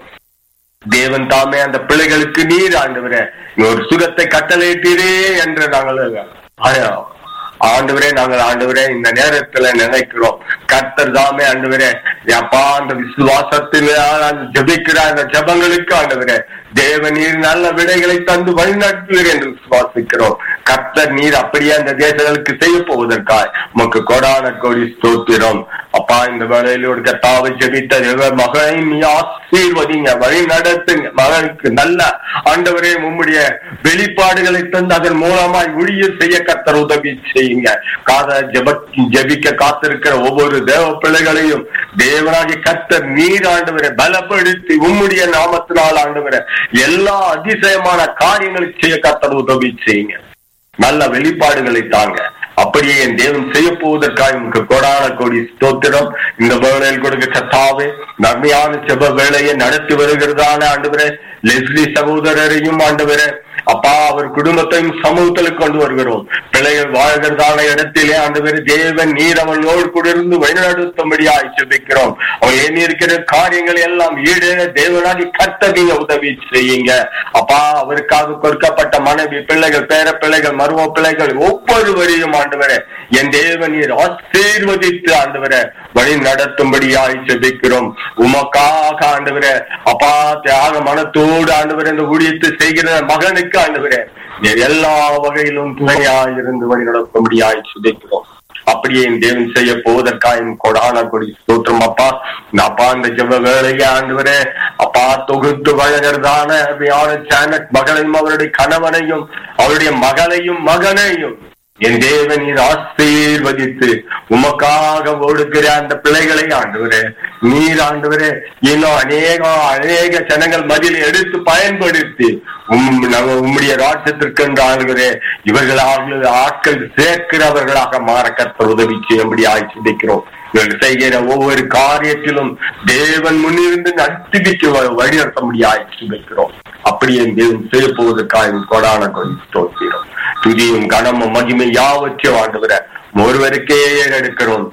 தேவன் தாமே அந்த பிள்ளைகளுக்கு நீர் ஆண்டவரே ஒரு சுகத்தை கட்டளையிட்டீரே என்று நாங்கள் ஆண்டவரே நாங்கள் ஆண்டவரே இந்த நேரத்துல நினைக்கிறோம் கர்த்தர் தாமே ஆண்டவரே அப்பா அந்த விசுவாசத்தில் ஜபிக்கிற அந்த ஜபங்களுக்கு ஆண்டவரே தேவ நீர் நல்ல விடைகளை தந்து வழிநடத்துவீர் என்று விசுவாசிக்கிறோம் கர்த்தர் நீர் அப்படியே அந்த தேசங்களுக்கு செய்ய போவதற்காய் உமக்கு கொடான கோடி ஸ்தோத்திரம் அப்பா இந்த வேலையிலோடு கத்தாவை ஜெபித்த தேவ மகனை நீ ஆசீர்வதிங்க வழி நடத்துங்க மகனுக்கு நல்ல ஆண்டவரே உம்முடைய வெளிப்பாடுகளை தந்து அதன் மூலமாய் ஊழிய செய்ய கத்தர் உதவி செய்யுங்க காத ஜெப ஜெபிக்க காத்திருக்கிற ஒவ்வொரு தேவ பிள்ளைகளையும் தேவனாகி கத்தர் நீர் ஆண்டவரை பலப்படுத்தி உம்முடைய நாமத்தினால் ஆண்டவரை எல்லா அதிசயமான காரியங்களை செய்ய கத்தர் உதவி செய்யுங்க நல்ல வெளிப்பாடுகளை தாங்க அப்படியே என் தேவன் செய்ய போவதற்காக உங்களுக்கு கோடான கோடி ஸ்தோத்திரம் இந்த வேளையில் கொடுக்க கத்தாவே நன்மையான செப வேலையை நடத்தி வருகிறதான ஆண்டவரே லெஸ்லி சகோதரரையும் ஆண்டவரே அப்பா அவர் குடும்பத்தையும் சமூகத்தில் கொண்டு வருகிறோம் பிள்ளைகள் வாழ்கிறதான இடத்திலே ஆண்டவர் தேவன் நீர் அவனோடு குடிருந்து வழிநடத்தும்படியாய் ஜெபிக்கிறோம் அவன் எண்ணி இருக்கிற காரியங்கள் எல்லாம் ஈடேற தேவனாகி கத்த நீங்க உதவி செய்யுங்க அப்பா அவருக்காக கொடுக்கப்பட்ட மனைவி பிள்ளைகள் பேர பிள்ளைகள் மரும பிள்ளைகள் ஒவ்வொருவரையும் ஆண்டவரே என் தேவன் நீர் ஆசீர்வதித்து ஆண்டவரை வழி நடத்தும்படியாய் ஜெபிக்கிறோம் உமக்காக ஆண்டவரே அப்பா தியாக மனத்தோடு ஆண்டவர் இந்த ஊழியத்தை செய்கிற மகனுக்கு ஆண்டவரே நீர் எல்லா வகையிலும் துணையாய் இருந்து வழி நடத்தும்படியாய் சுதைக்கிறோம் அப்படியே என் தேவன் செய்ய போவதற்காக என் கொடான கொடி ஸ்தோத்திரம் அப்பா இந்த அப்பா இந்த ஜெப வேலையை ஆண்டவரே அப்பா தொகுத்து வழங்குறதான அருமையான சேனட் மகளையும் அவருடைய கணவனையும் அவருடைய மகளையும் மகனையும் என் தேவன் நீர் ஆசீர்வதித்து உமக்காக ஓடுகிற அந்த பிள்ளைகளை ஆண்டவரே நீர் ஆண்டவரே இன்னும் அநேக அநேக ஜனங்கள் மதில் எடுத்து பயன்படுத்தி உம் நாங்க உம்முடைய ராஜ்யத்திற்கு என்று ஆளுகிறே இவர்களாக ஆட்கள் சேர்க்கிறவர்களாக மாற கற்ப உதவி செய்யும்படி ஆய்ச்சிக்கிறோம் இவர்கள் செய்கிற ஒவ்வொரு காரியத்திலும் தேவன் முன்னிருந்து நடத்திவிக்கு வழி நடத்த முடியாது வைக்கிறோம் அப்படியே தேவன் செய்ய போவதற்காக கொடான கொடி ஸ்தோத்திரம் துதியும் கனமும் மகிமை யாவற்றையும் ஆண்டவர ஒருவருக்கே எடுக்கிறோம்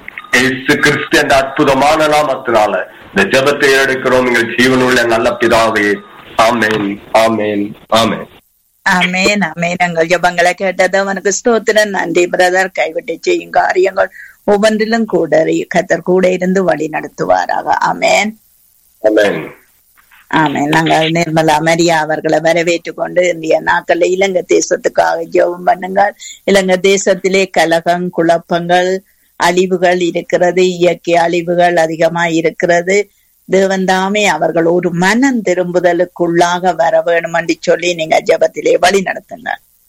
இயேசு கிறிஸ்து என்ற அற்புதமான நாமத்தினால இந்த ஜெபத்தை எடுக்கிறோம் எங்கள் ஜீவனுள்ள நல்ல பிதாவே ஆமென் ஆமென் ஆமென் அமேன் அமேன் எங்கள் ஜபங்களை கேட்டது அவனுக்கு ஸ்தோத்திரம் நன்றி பிரதர் கைவிட்டு செய்யும் காரியங்கள் ஒவ்வொன்றிலும் கூட கத்தர் கூட இருந்து வழி நடத்துவாராக அமேன் ஆமென் ஆமென் நாங்கள் நிர்மலா மரியா அவர்களை வரவேற்றுக் கொண்டு இந்திய நாட்களில் இலங்கை தேசத்துக்காக ஜெபம் பண்ணுங்கள் இலங்கை தேசத்திலே கலகம் குழப்பங்கள் அழிவுகள் இருக்கிறது இயற்கை அழிவுகள் அதிகமாய் இருக்கிறது தேவன் தாமே அவர்கள் ஒரு மனம் திரும்புதலுக்குள்ளாக வர வேணும் என்று சொல்லி நீங்க ஜெபத்திலே வழி நடத்துங்க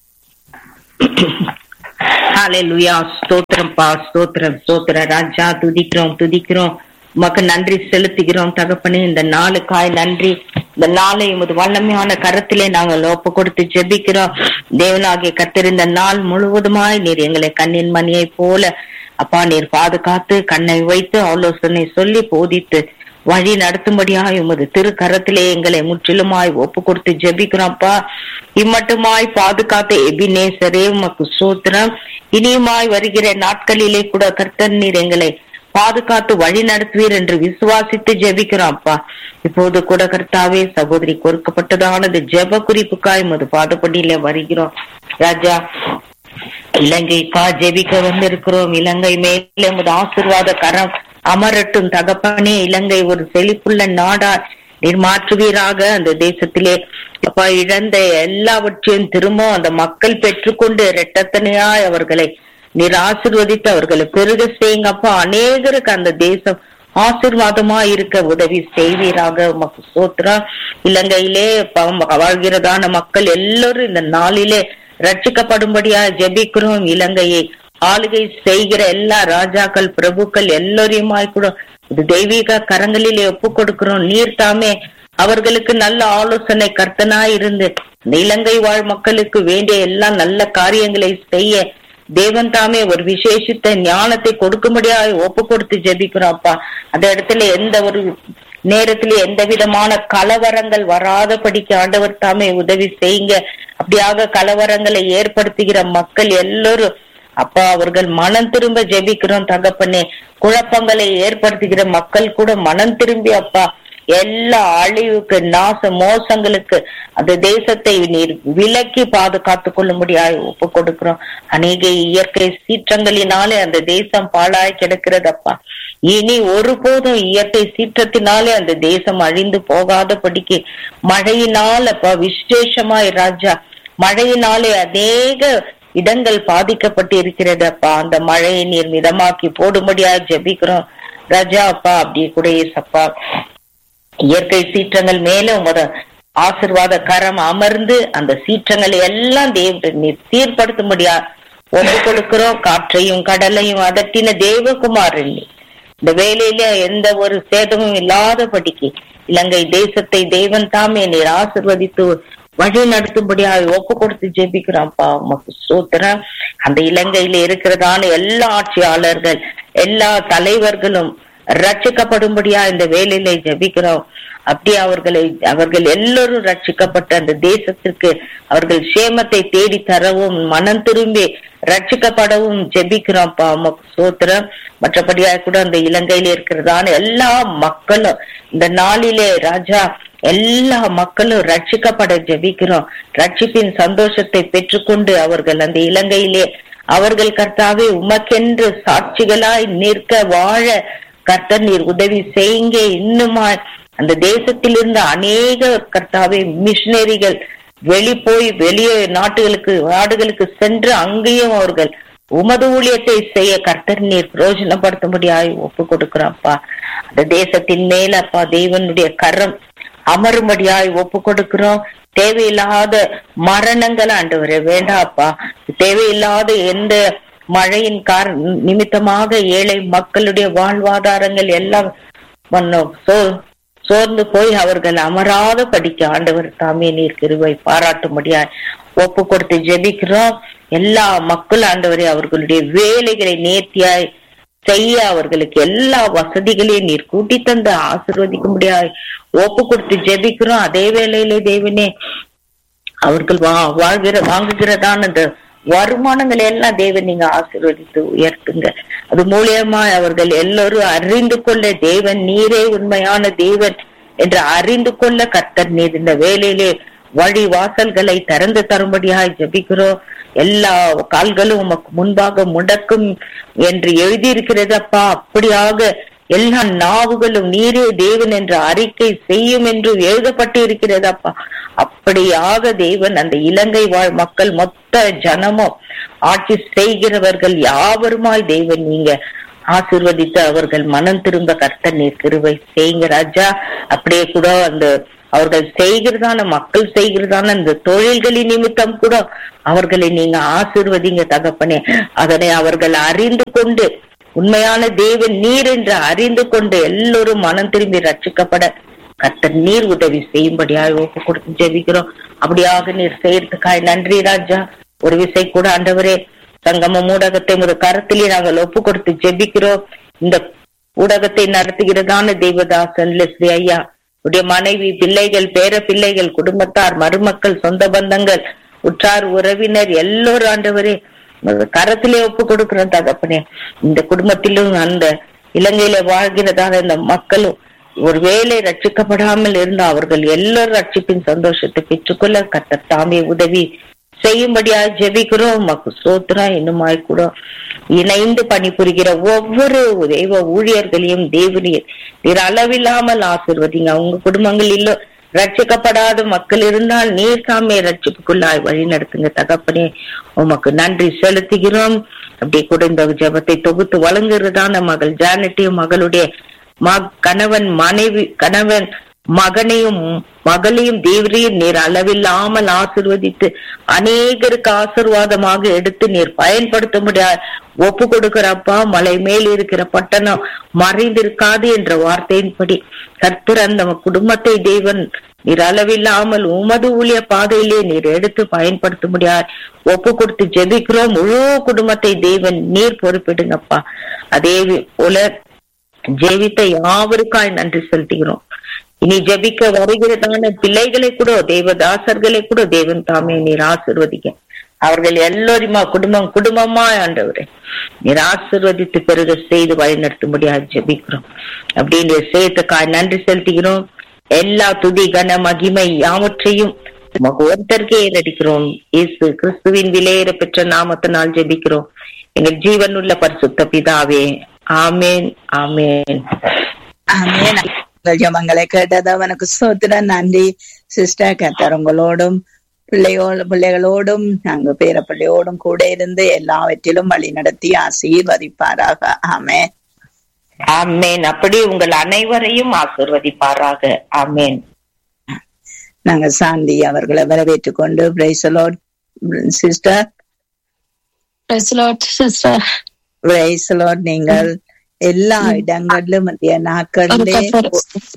ஹalleluya ஸ்தோத்திரம் பா ஸ்தோத்திரம் ஸ்தோத்திர ராஜா துதிக்கிறோம் துதிக்கிறோம் உமக்கு நன்றி செலுத்துகிறோம் தகப்பனே இந்த நாளுக்காய் நன்றி இந்த நாளை உமது வல்லமையான கரத்திலே நாங்கள் ஒப்பு கொடுத்து ஜெபிக்கிறோம் தேவனாகிய கர்த்தர் இந்த நாள் முழுவதுமாய் நீர் எங்களை கண்ணின் மணியை போல அப்பா நீர் பாதுகாத்து கண்ணை வைத்து ஆலோசனை சொல்லி போதித்து வழி நடத்தும்படியாய் உமது திருக்கரத்திலே எங்களை முற்றிலுமாய் ஒப்பு கொடுத்து ஜெபிக்கிறோம்ப்பா இம்மட்டுமாய் பாதுகாத்த எபினேசரே உமக்கு சோத்திரம் இனியுமாய் வருகிற நாட்களிலே கூட கர்த்தர் நீர் எங்களை பாதுகாத்து வழி நடத்துவீர் என்று விசுவாசித்து ஜெபிக்கிறோம்ப்பா இப்போது கூட கர்த்தாவே சகோதரி கொடுக்கப்பட்டதானது ஜெப குறிப்புக்காய் உமது பாதப்படியில வருகிறோம் ராஜா இலங்கைக்கா ஜெபிக்க வந்திருக்கிறோம் இலங்கை மேலே உமது ஆசிர்வாத கரம் அமரட்டும் தகப்பனே இலங்கை ஒரு செழிப்புள்ள நாடா நீர் மாற்றுவீராக அந்த தேசத்திலே அப்பா இழந்த எல்லாவற்றையும் திரும்ப அந்த மக்கள் பெற்றுக்கொண்டு இரட்டத்தனையாய் அவர்களை நீர் ஆசிர்வதித்து அவர்களை பெருக செய்யுங்கப்பா அநேகருக்கு அந்த தேசம் ஆசிர்வாதமா இருக்க உதவி செய்வீராக உமக்கு சோத்ரா இலங்கையிலே பாவம் வாழ்கிறதான மக்கள் எல்லோரும் இந்த நாளிலே ரட்சிக்கப்படும்படியா ஜெபிக்கிறோம் இலங்கையை ஆளுகை செய்கிற எல்லா ராஜாக்கள் பிரபுக்கள் எல்லோரையுமாய் கூட இது தெய்வீக கரங்களிலே ஒப்பு கொடுக்கிறோம் நீர் தாமே அவர்களுக்கு நல்ல ஆலோசனை கர்த்தனாய் இருந்து இந்த இலங்கை வாழ் மக்களுக்கு வேண்டிய எல்லா நல்ல காரியங்களை செய்ய தேவன் தாமே ஒரு விசேஷித்த ஞானத்தை கொடுக்கும்படியாக ஒப்பு கொடுத்து ஜெபிக்கிறோம்ப்பா அந்த இடத்துல எந்த ஒரு நேரத்துல எந்த விதமான கலவரங்கள் வராதபடிக்கு ஆண்டவர் தாமே உதவி செய்யுங்க அப்படியாக கலவரங்களை ஏற்படுத்துகிற மக்கள் எல்லோரும் அப்பா அவர்கள் மனம் திரும்ப ஜெபிக்கிறோம் தகப்பனே குழப்பங்களை ஏற்படுத்துகிற மக்கள் கூட மனம் திரும்பி அப்பா எல்லா அழிவுக்கு நாச மோசங்களுக்கு அந்த தேசத்தை நீர் விலக்கி பாதுகாத்து கொள்ளும்படியாய் ஒப்பு கொடுக்கிறோம் அநேக இயற்கை சீற்றங்களினாலே அந்த தேசம் பாழாய் கிடக்கிறதப்பா இனி ஒருபோதும் இயற்கை சீற்றத்தினாலே அந்த தேசம் அழிந்து போகாதபடிக்கு மழையினால் அப்பா விசேஷமாய் ராஜா மழையினாலே அநேக இடங்கள் பாதிக்கப்பட்டு இருக்கிறது அப்பா அந்த மழையை நீர் மிதமாக்கி போடும்படியா ஜெபிக்கிறோம் ராஜா அப்பா அப்படியே கூட ஏசப்பா இயற்கை சீற்றங்கள் மேல உமது ஆசிர்வாத கரம் அமர்ந்து அந்த சீற்றங்களை எல்லாம் தேவ நீர் சீர்படுத்தும்படியா ஒப்பு கொடுக்கிறோம் காற்றையும் கடலையும் அதட்டின தேவகுமாரன் நீ இந்த வேலையில எந்த ஒரு சேதமும் இல்லாதபடிக்கு இலங்கை தேசத்தை தேவன் தாமே நீர் ஆசிர்வதித்து வழி நடத்தும்படியாக ஒப்பு கொடுத்து ஜெபிக்கிறோம்ப்பா உமக்கு சோத்திரம் அந்த இலங்கையில இருக்கிறதான எல்லா ஆட்சியாளர்கள் எல்லா தலைவர்களும் ரட்சிக்கப்படும்படியா இந்த வேலையில ஜெபிக்கிறோம் அப்படி அவர்களை அவர்கள் எல்லோரும் ரட்சிக்கப்பட்ட அந்த தேசத்திற்கு அவர்கள் சேமத்தை தேடி தரவும் மனம் திரும்பி ரட்சிக்கப்படவும் ஜெபிக்கிறோம்ப்பா உமக்கு சோத்திரம் மற்றபடியா கூட அந்த இலங்கையில இருக்கிறதான எல்லா மக்களும் இந்த நாளிலே ராஜா எல்லா மக்களும் ரட்சிக்கப்பட ஜெபிக்கிறோம் ரட்சிப்பின் சந்தோஷத்தை பெற்றுக்கொண்டு அவர்கள் அந்த இலங்கையிலே அவர்கள் கர்த்தாவே உமக்கென்று சாட்சிகளாய் நிற்க வாழ கர்த்தர் நீர் உதவி செய்யுங்க இன்னுமா அந்த தேசத்தில் இருந்த அநேக கர்த்தாவே மிஷினரிகள் வெளி போய் வெளியே நாட்டுகளுக்கு நாடுகளுக்கு சென்று அங்கேயும் அவர்கள் உமது ஊழியத்தை செய்ய கர்த்தர் நீர் பிரயோஜனப்படுத்தும்படியாய் ஒப்பு கொடுக்கிறோம்ப்பா அந்த தேசத்தின் மேல அப்பா தேவனுடைய கரம் அமரும்படியாய் ஒப்பு கொடுக்கிறோம் தேவையில்லாத மரணங்கள் ஆண்டவரே வேண்டாப்பா தேவையில்லாத எந்த மழையின் கார நிமித்தமாக ஏழை மக்களுடைய வாழ்வாதாரங்கள் எல்லாம் மன்னோ- சோ- சோர்ந்து போய் அவர்கள் அமராத படிக்க ஆண்டவர் தாமே நீர் கிருபை பாராட்டும்படியாய் ஒப்பு கொடுத்து ஜெபிக்கிறோம் எல்லா மக்கள் ஆண்டவரே அவர்களுடைய வேலைகளை நேர்த்தியாய் செய்ய அவர்களுக்கு எல்லா வசதிகளையும் நீர் கூட்டி தந்து ஆசிர்வதிக்க முடியாது ஒப்பு கொடுத்து ஜெபிக்கிறோம் அதே வேளையிலே தேவனே அவர்கள் வா வாழ்கிற வாங்குகிறதான அந்த வருமானங்களை எல்லாம் தேவன் நீங்க ஆசீர்வதித்து உயர்த்துங்க அது மூலியமா அவர்கள் எல்லோரும் அறிந்து கொள்ள தேவன் நீரே உண்மையான தேவன் என்று அறிந்து கொள்ள கர்த்தர் நீர் இந்த வேலையிலே வழி வாசல்களை திறந்து தரும்படியாய் ஜெபிக்கிறோம் எல்லா கால்களும் உமக்கு முன்பாக முடக்கும் என்று எழுதியிருக்கிறதப்பா அப்படியாக எல்லா நாவுகளும் நீரே தேவன் என்ற அறிக்கை செய்யும் என்று எழுதப்பட்டு இருக்கிறதப்பா அப்படியாக தேவன் அந்த இலங்கை வாழ் மக்கள் மொத்த ஜனமும் ஆட்சி செய்கிறவர்கள் யாவருமாய் தேவன் நீங்க ஆசிர்வதித்து அவர்கள் மனம் திரும்ப கர்த்தர் நீர் கிருபை செய்யுங்க ராஜா அப்படியே கூட அந்த அவர்கள் செய்கிறதான மக்கள் செய்கிறதான அந்த தொழில்களின் நிமித்தம் கூட அவர்களை நீங்க ஆசிர்வதிங்க தகப்பனே அதனை அவர்கள் அறிந்து கொண்டு உண்மையான தேவன் நீர் என்று அறிந்து கொண்டு எல்லோரும் மனம் திரும்பி ரட்சிக்கப்பட கர்த்தர் நீர் உதவி செய்யும்படியாக ஒப்பு கொடுத்து ஜெபிக்கிறோம் அப்படியாக நீர் செய்யறதுக்காய் நன்றி ராஜா ஒரு விசை கூட ஆண்டவரே சங்கம ஊடகத்தை ஒரு கருத்திலே நாங்கள் ஒப்பு கொடுத்து ஜெபிக்கிறோம் இந்த ஊடகத்தை நடத்துகிறதான தெய்வதாசன் லெஸ்லி ஐயா உடைய மனைவி பிள்ளைகள் பேர பிள்ளைகள் குடும்பத்தார் மருமக்கள் சொந்த பந்தங்கள் உற்றார் உறவினர் எல்லோரும் ஆண்டவரே உமது கரத்திலே ஒப்பு கொடுக்கிறோம் தகப்பனே இந்த குடும்பத்திலும் அந்த இலங்கையில வாழ்கிறதான இந்த மக்களும் ஒருவேளை ரட்சிக்கப்படாமல் இருந்த அவர்கள் எல்லோரும் ரட்சிப்பின் சந்தோஷத்தை பெற்றுக்கொள்ள கர்த்தர் தாமே உதவி செய்யும்படியா ஜெபிக்கிறோம் உமக்கு சோத்திரம் இன்னுமாய் கூட இணைந்து பணிபுரிகிற ஒவ்வொரு தெய்வ ஊழியர்களையும் தேவனீர் நீர் அளவில்லாமல் ஆசிர்வதிங்க உங்க குடும்பங்களில் ரட்சிக்கப்படாத மக்கள் இருந்தால் நீர் தாமே ரட்சிப்புக்குள்ளாய் வழி நடத்துங்க தகப்பனே உமக்கு நன்றி செலுத்துகிறோம் அப்படி கூட இந்த ஜெபத்தை தொகுத்து வழங்குறதான மகள் ஜானட்டியும் மகளுடைய ம- கணவன் மனைவி கணவன் மகனையும் மகளையும் தேவரையும் நீர் அளவில்லாமல் ஆசிர்வதித்து அநேகருக்கு ஆசிர்வாதமாக எடுத்து நீர் பயன்படுத்த முடியாது ஒப்பு கொடுக்கிறப்பா மலை மேல் இருக்கிற பட்டணம் மறைந்திருக்காது என்ற வார்த்தையின்படி கர்த்தர் அந்த குடும்பத்தை தேவன் நீர் அளவில்லாமல் உமது ஊழிய பாதையிலே நீர் எடுத்து பயன்படுத்த முடியாது ஒப்பு கொடுத்து ஜெபிக்கிறோம் முழு குடும்பத்தை தேவன் நீர் பொறுப்பிடுங்கப்பா அதே போல ஜெபித்த யாவருக்காய் நன்றி செலுத்துகிறோம் இனி ஜெபிக்க வருகிறதான பிள்ளைகளை கூட தேவதாசர்களை கூட தேவன் தாமே நீர் ஆசிர்வதிக்க அவர்கள் எல்லோருமா குடும்பம் குடும்பமா ஆண்டவரே நீர் ஆசிர்வதித்து பெருக செய்து வழிநடத்தும்படியாக ஜெபிக்கிறோம் அப்படின்னு செய்யத்துக்காய் நன்றி செலுத்துகிறோம் எல்லா துதி கன மகிமை யாவற்றையும் உமக்கு ஒருத்தருக்கே ஏறடிக்கிறோம் இயேசு கிறிஸ்துவின் விலையேற பெற்ற நாமத்தினால் ஜெபிக்கிறோம் எங்கள் ஜீவனுள்ள பரிசுத்த பிதாவே ஆமேன் ஆமேன் ஆமென். உங்கள் ஜெபங்களை கேட்டது அவனுக்கு சோத்திரம் நன்றி சிஸ்டர் கத்தர் உங்களோடும் பிள்ளையோடு பிள்ளைகளோடும் நாங்க பேர பிள்ளையோடும் கூட இருந்து எல்லாவற்றிலும் வழி நடத்தி ஆசீர்வதிப்பாராக ஆமென் ஆமேன் அப்படி உங்கள் அனைவரையும் ஆசிர்வதிப்பாராக ஆமேன் நாங்க சாந்தி அவர்களை வரவேற்றுக் கொண்டு praise the Lord sister Praise the Lord, sister. Praise the Lord நீங்கள் எல்லா இடங்களிலும் மத்திய ஒரு நாட்களிலே கப்பர்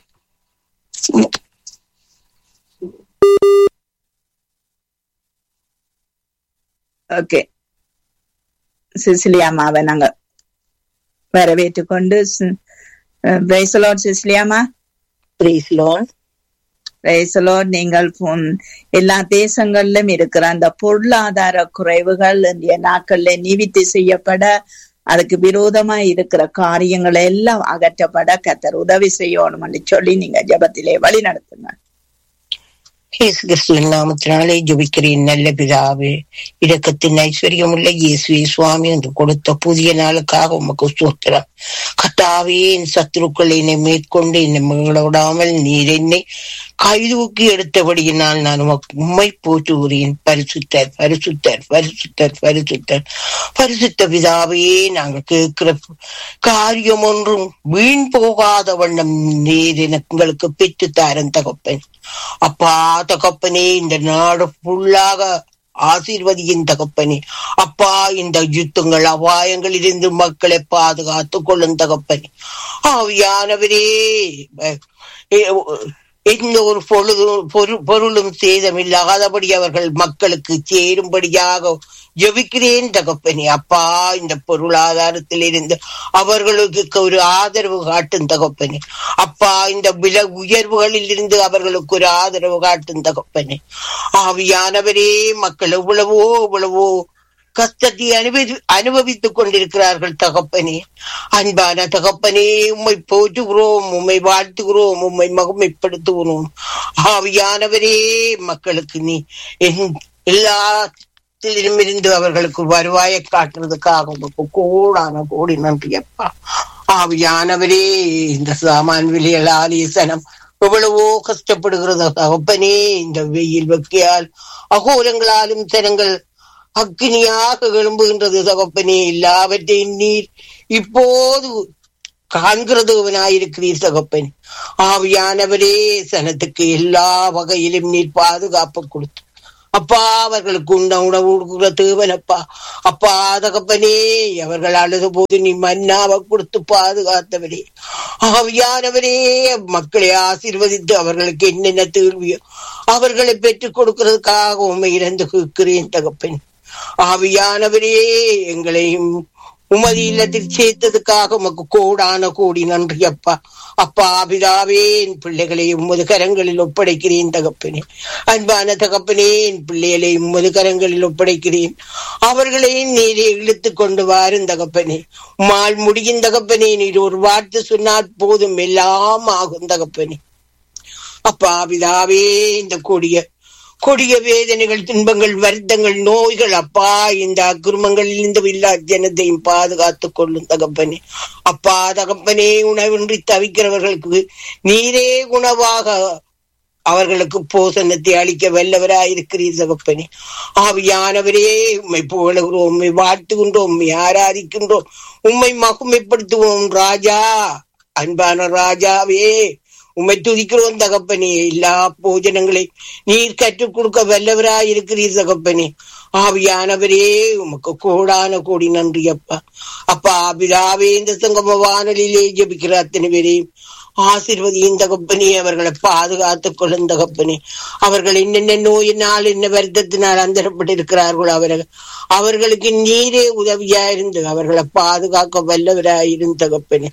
ஓகே சிசிலியாமாவை நாங்க வரவேற்றுக் கொண்டு பிரைசலோட் சிசிலியாமா Praise Lord. பிரைசலோட் நீங்கள் உம், எல்லா தேசங்களிலும் இருக்கிற அந்த பொருளாதார குறைவுகள் இந்திய நாட்கள்ல நிவித்தி செய்யப்பட அதுக்கு விரோதமா இருக்கிற காரியங்களை எல்லாம் அகற்றப்பட கத்தர் உதவி செய்யணும் சொல்லி நீங்க ஜெபத்திலே வழி நடத்துங்க இயேசு கிறிஸ்துவின் நாமத்தினாலே ஜெபிக்கிறேன் நல்ல பிதாவே இரக்கத்தின் ஐஸ்வர்யமுள்ள இயேசுவே சுவாமி என்று கொடுத்த புதிய நாளுக்காக உமக்கு சோத்திரம் கத்தாவே என் சத்துருக்கள் என்னை மேற்கொண்டு என்னை மகளோடாமல் நீர் என்னை கைதூக்கி எடுத்தபடியினால் நான் உமக்கு உம்மை போற்றுகிறேன் பரிசுத்தர் பரிசுத்தர் பரிசுத்தர் பரிசுத்தர் பரிசுத்த பிதாவே நாங்கள் கேட்கிற காரியம் ஒன்றும் வீண் போகாத வண்ணம் நீர் எனக்கு உங்களுக்கு பெற்று தாரன் தகப்பன் அப்பா தகப்பனே இந்த நாடு ஃபுல்லாக ஆசீர்வதியின் தகப்பனே அப்பா இந்த யுத்தங்கள் அபாயங்களிலிருந்து மக்களை பாதுகாத்துக் கொள்ளும் தகப்பனே ஆவியானவரே அஹ், எ- எந்த ஒரு பொழுதும் பொரு- பொருளும் சேதமில்லாதபடி அவர்கள் மக்களுக்கு சேரும்படியாக ஜெபிக்கிறேன் தகப்பனே அப்பா இந்த பொருளாதாரத்தில் இருந்து அவர்களுக்கு ஒரு ஆதரவு காட்டும் தகப்பனே அப்பா இந்த விலை உயர்வுகளில் இருந்து அவர்களுக்கு ஒரு ஆதரவு காட்டும் தகப்பனே ஆவியானவரே மக்கள் எவ்வளவோ எவ்வளவோ கஷ்டத்தை அனுபவி அனுபவித்துக் கொண்டிருக்கிறார்கள் தகப்பனே அன்பான தகப்பனே உம்மை போற்றுகிறோம் உம்மை வாழ்த்துகிறோம் உம்மை மகிமைப்படுத்துகிறோம் ஆவியானவரே மக்களுக்கு நீ என்- எல்லாத்திலிருமிருந்து அவர்களுக்கு வருவாயை காட்டுறதுக்காக உமக்கு கோடான கோடி நன்றி அப்பா ஆவியானவரே இந்த சாமான் விலைகள் ஆலீசனம் எவ்வளவோ கஷ்டப்படுகிறது தகப்பனே இந்த வெயில் வெக்கையால் அகோரங்களாலும் சனங்கள் அக்னியாக எழும்புகின்றது தகப்பனே எல்லாவற்றையும் நீர் இப்போது காண்கிறதுவனாயிருக்கிறீர் தகப்பன் ஆவியானவரே சனத்துக்கு எல்லா வகையிலும் நீர் பாதுகாப்பு கொடுத்து அப்பா அவர்களுக்கு உண்ட உணவு கொடுக்கிற தேவனப்பா அப்பா தகப்பனே அவர்கள் அழுத போது நீ மன்னாவை கொடுத்து பாதுகாத்தவரே ஆவியானவரே மக்களை ஆசீர்வதித்து அவர்களுக்கு என்னென்ன தீர்வியோ அவர்களை பெற்றுக் கொடுக்கிறதுக்காக உண்மை இறந்து கேட்கிறேன் தகப்பன் ஆவியானவரே எங்களையும் உமது இல்லத்தில் சேர்த்ததுக்காக உமக்கு கோடான கோடி நன்றி அப்பா அப்பா பிதாவே என் பிள்ளைகளை உமது கரங்களில் ஒப்படைக்கிறேன் தகப்பனே அன்பான தகப்பனே என் பிள்ளைகளை உமது கரங்களில் ஒப்படைக்கிறேன் அவர்களை நீரே இழுத்து கொண்டு வாரும் தகப்பனே உம்மால் முடியும் தகப்பனே நீர் ஒரு வார்த்தை சொன்னால் போதும் எல்லாம் ஆகும் தகப்பனே அப்பா பிதாவே இந்த கொடிய கொடிய வேதனைகள் துன்பங்கள் வருத்தங்கள் நோய்கள் அப்பா இந்த அக்குருமங்களில் இந்த இல்லா ஜனத்தையும் பாதுகாத்துக் கொள்ளும் தகப்பனே அப்பா தகப்பனே உணவின்றி தவிக்கிறவர்களுக்கு நீரே உணவாக அவர்களுக்கு போசனத்தை அளிக்க வல்லவராயிருக்கிறீர் தகப்பனே ஆவியானவரே உம்மை புகழுகிறோம் உம்மை வாழ்த்துகின்றோம் உம்மை ஆராதிக்கின்றோம் உம்மை மகுமைப்படுத்துவோம் ராஜா அன்பான ராஜாவே உம்மை துதிக்கிறோம் தகப்பனே எல்லா போஜனங்களை நீர் கற்றுக் கொடுக்க வல்லவராய் இருக்கிறீர் தகப்பனே ஆவியானவரே உமக்கு கோடான கோடி நன்றி அப்பா அப்பா பிதாவே இந்த சங்கம வானொலியிலே ஜபிக்கிற அத்தனை பேரையும் ஆசிர்வதியின் தகப்பனே அவர்களை பாதுகாத்துக் கொள்ளும் தகப்பனே அவர்கள் என்னென்ன நோயினால் என்ன வருத்தத்தினால் அந்தரப்பட்டிருக்கிறார்களோ அவர்கள் அவர்களுக்கு நீரே உதவியா இருந்து அவர்களை பாதுகாக்க வல்லவராயிரும் தகப்பனே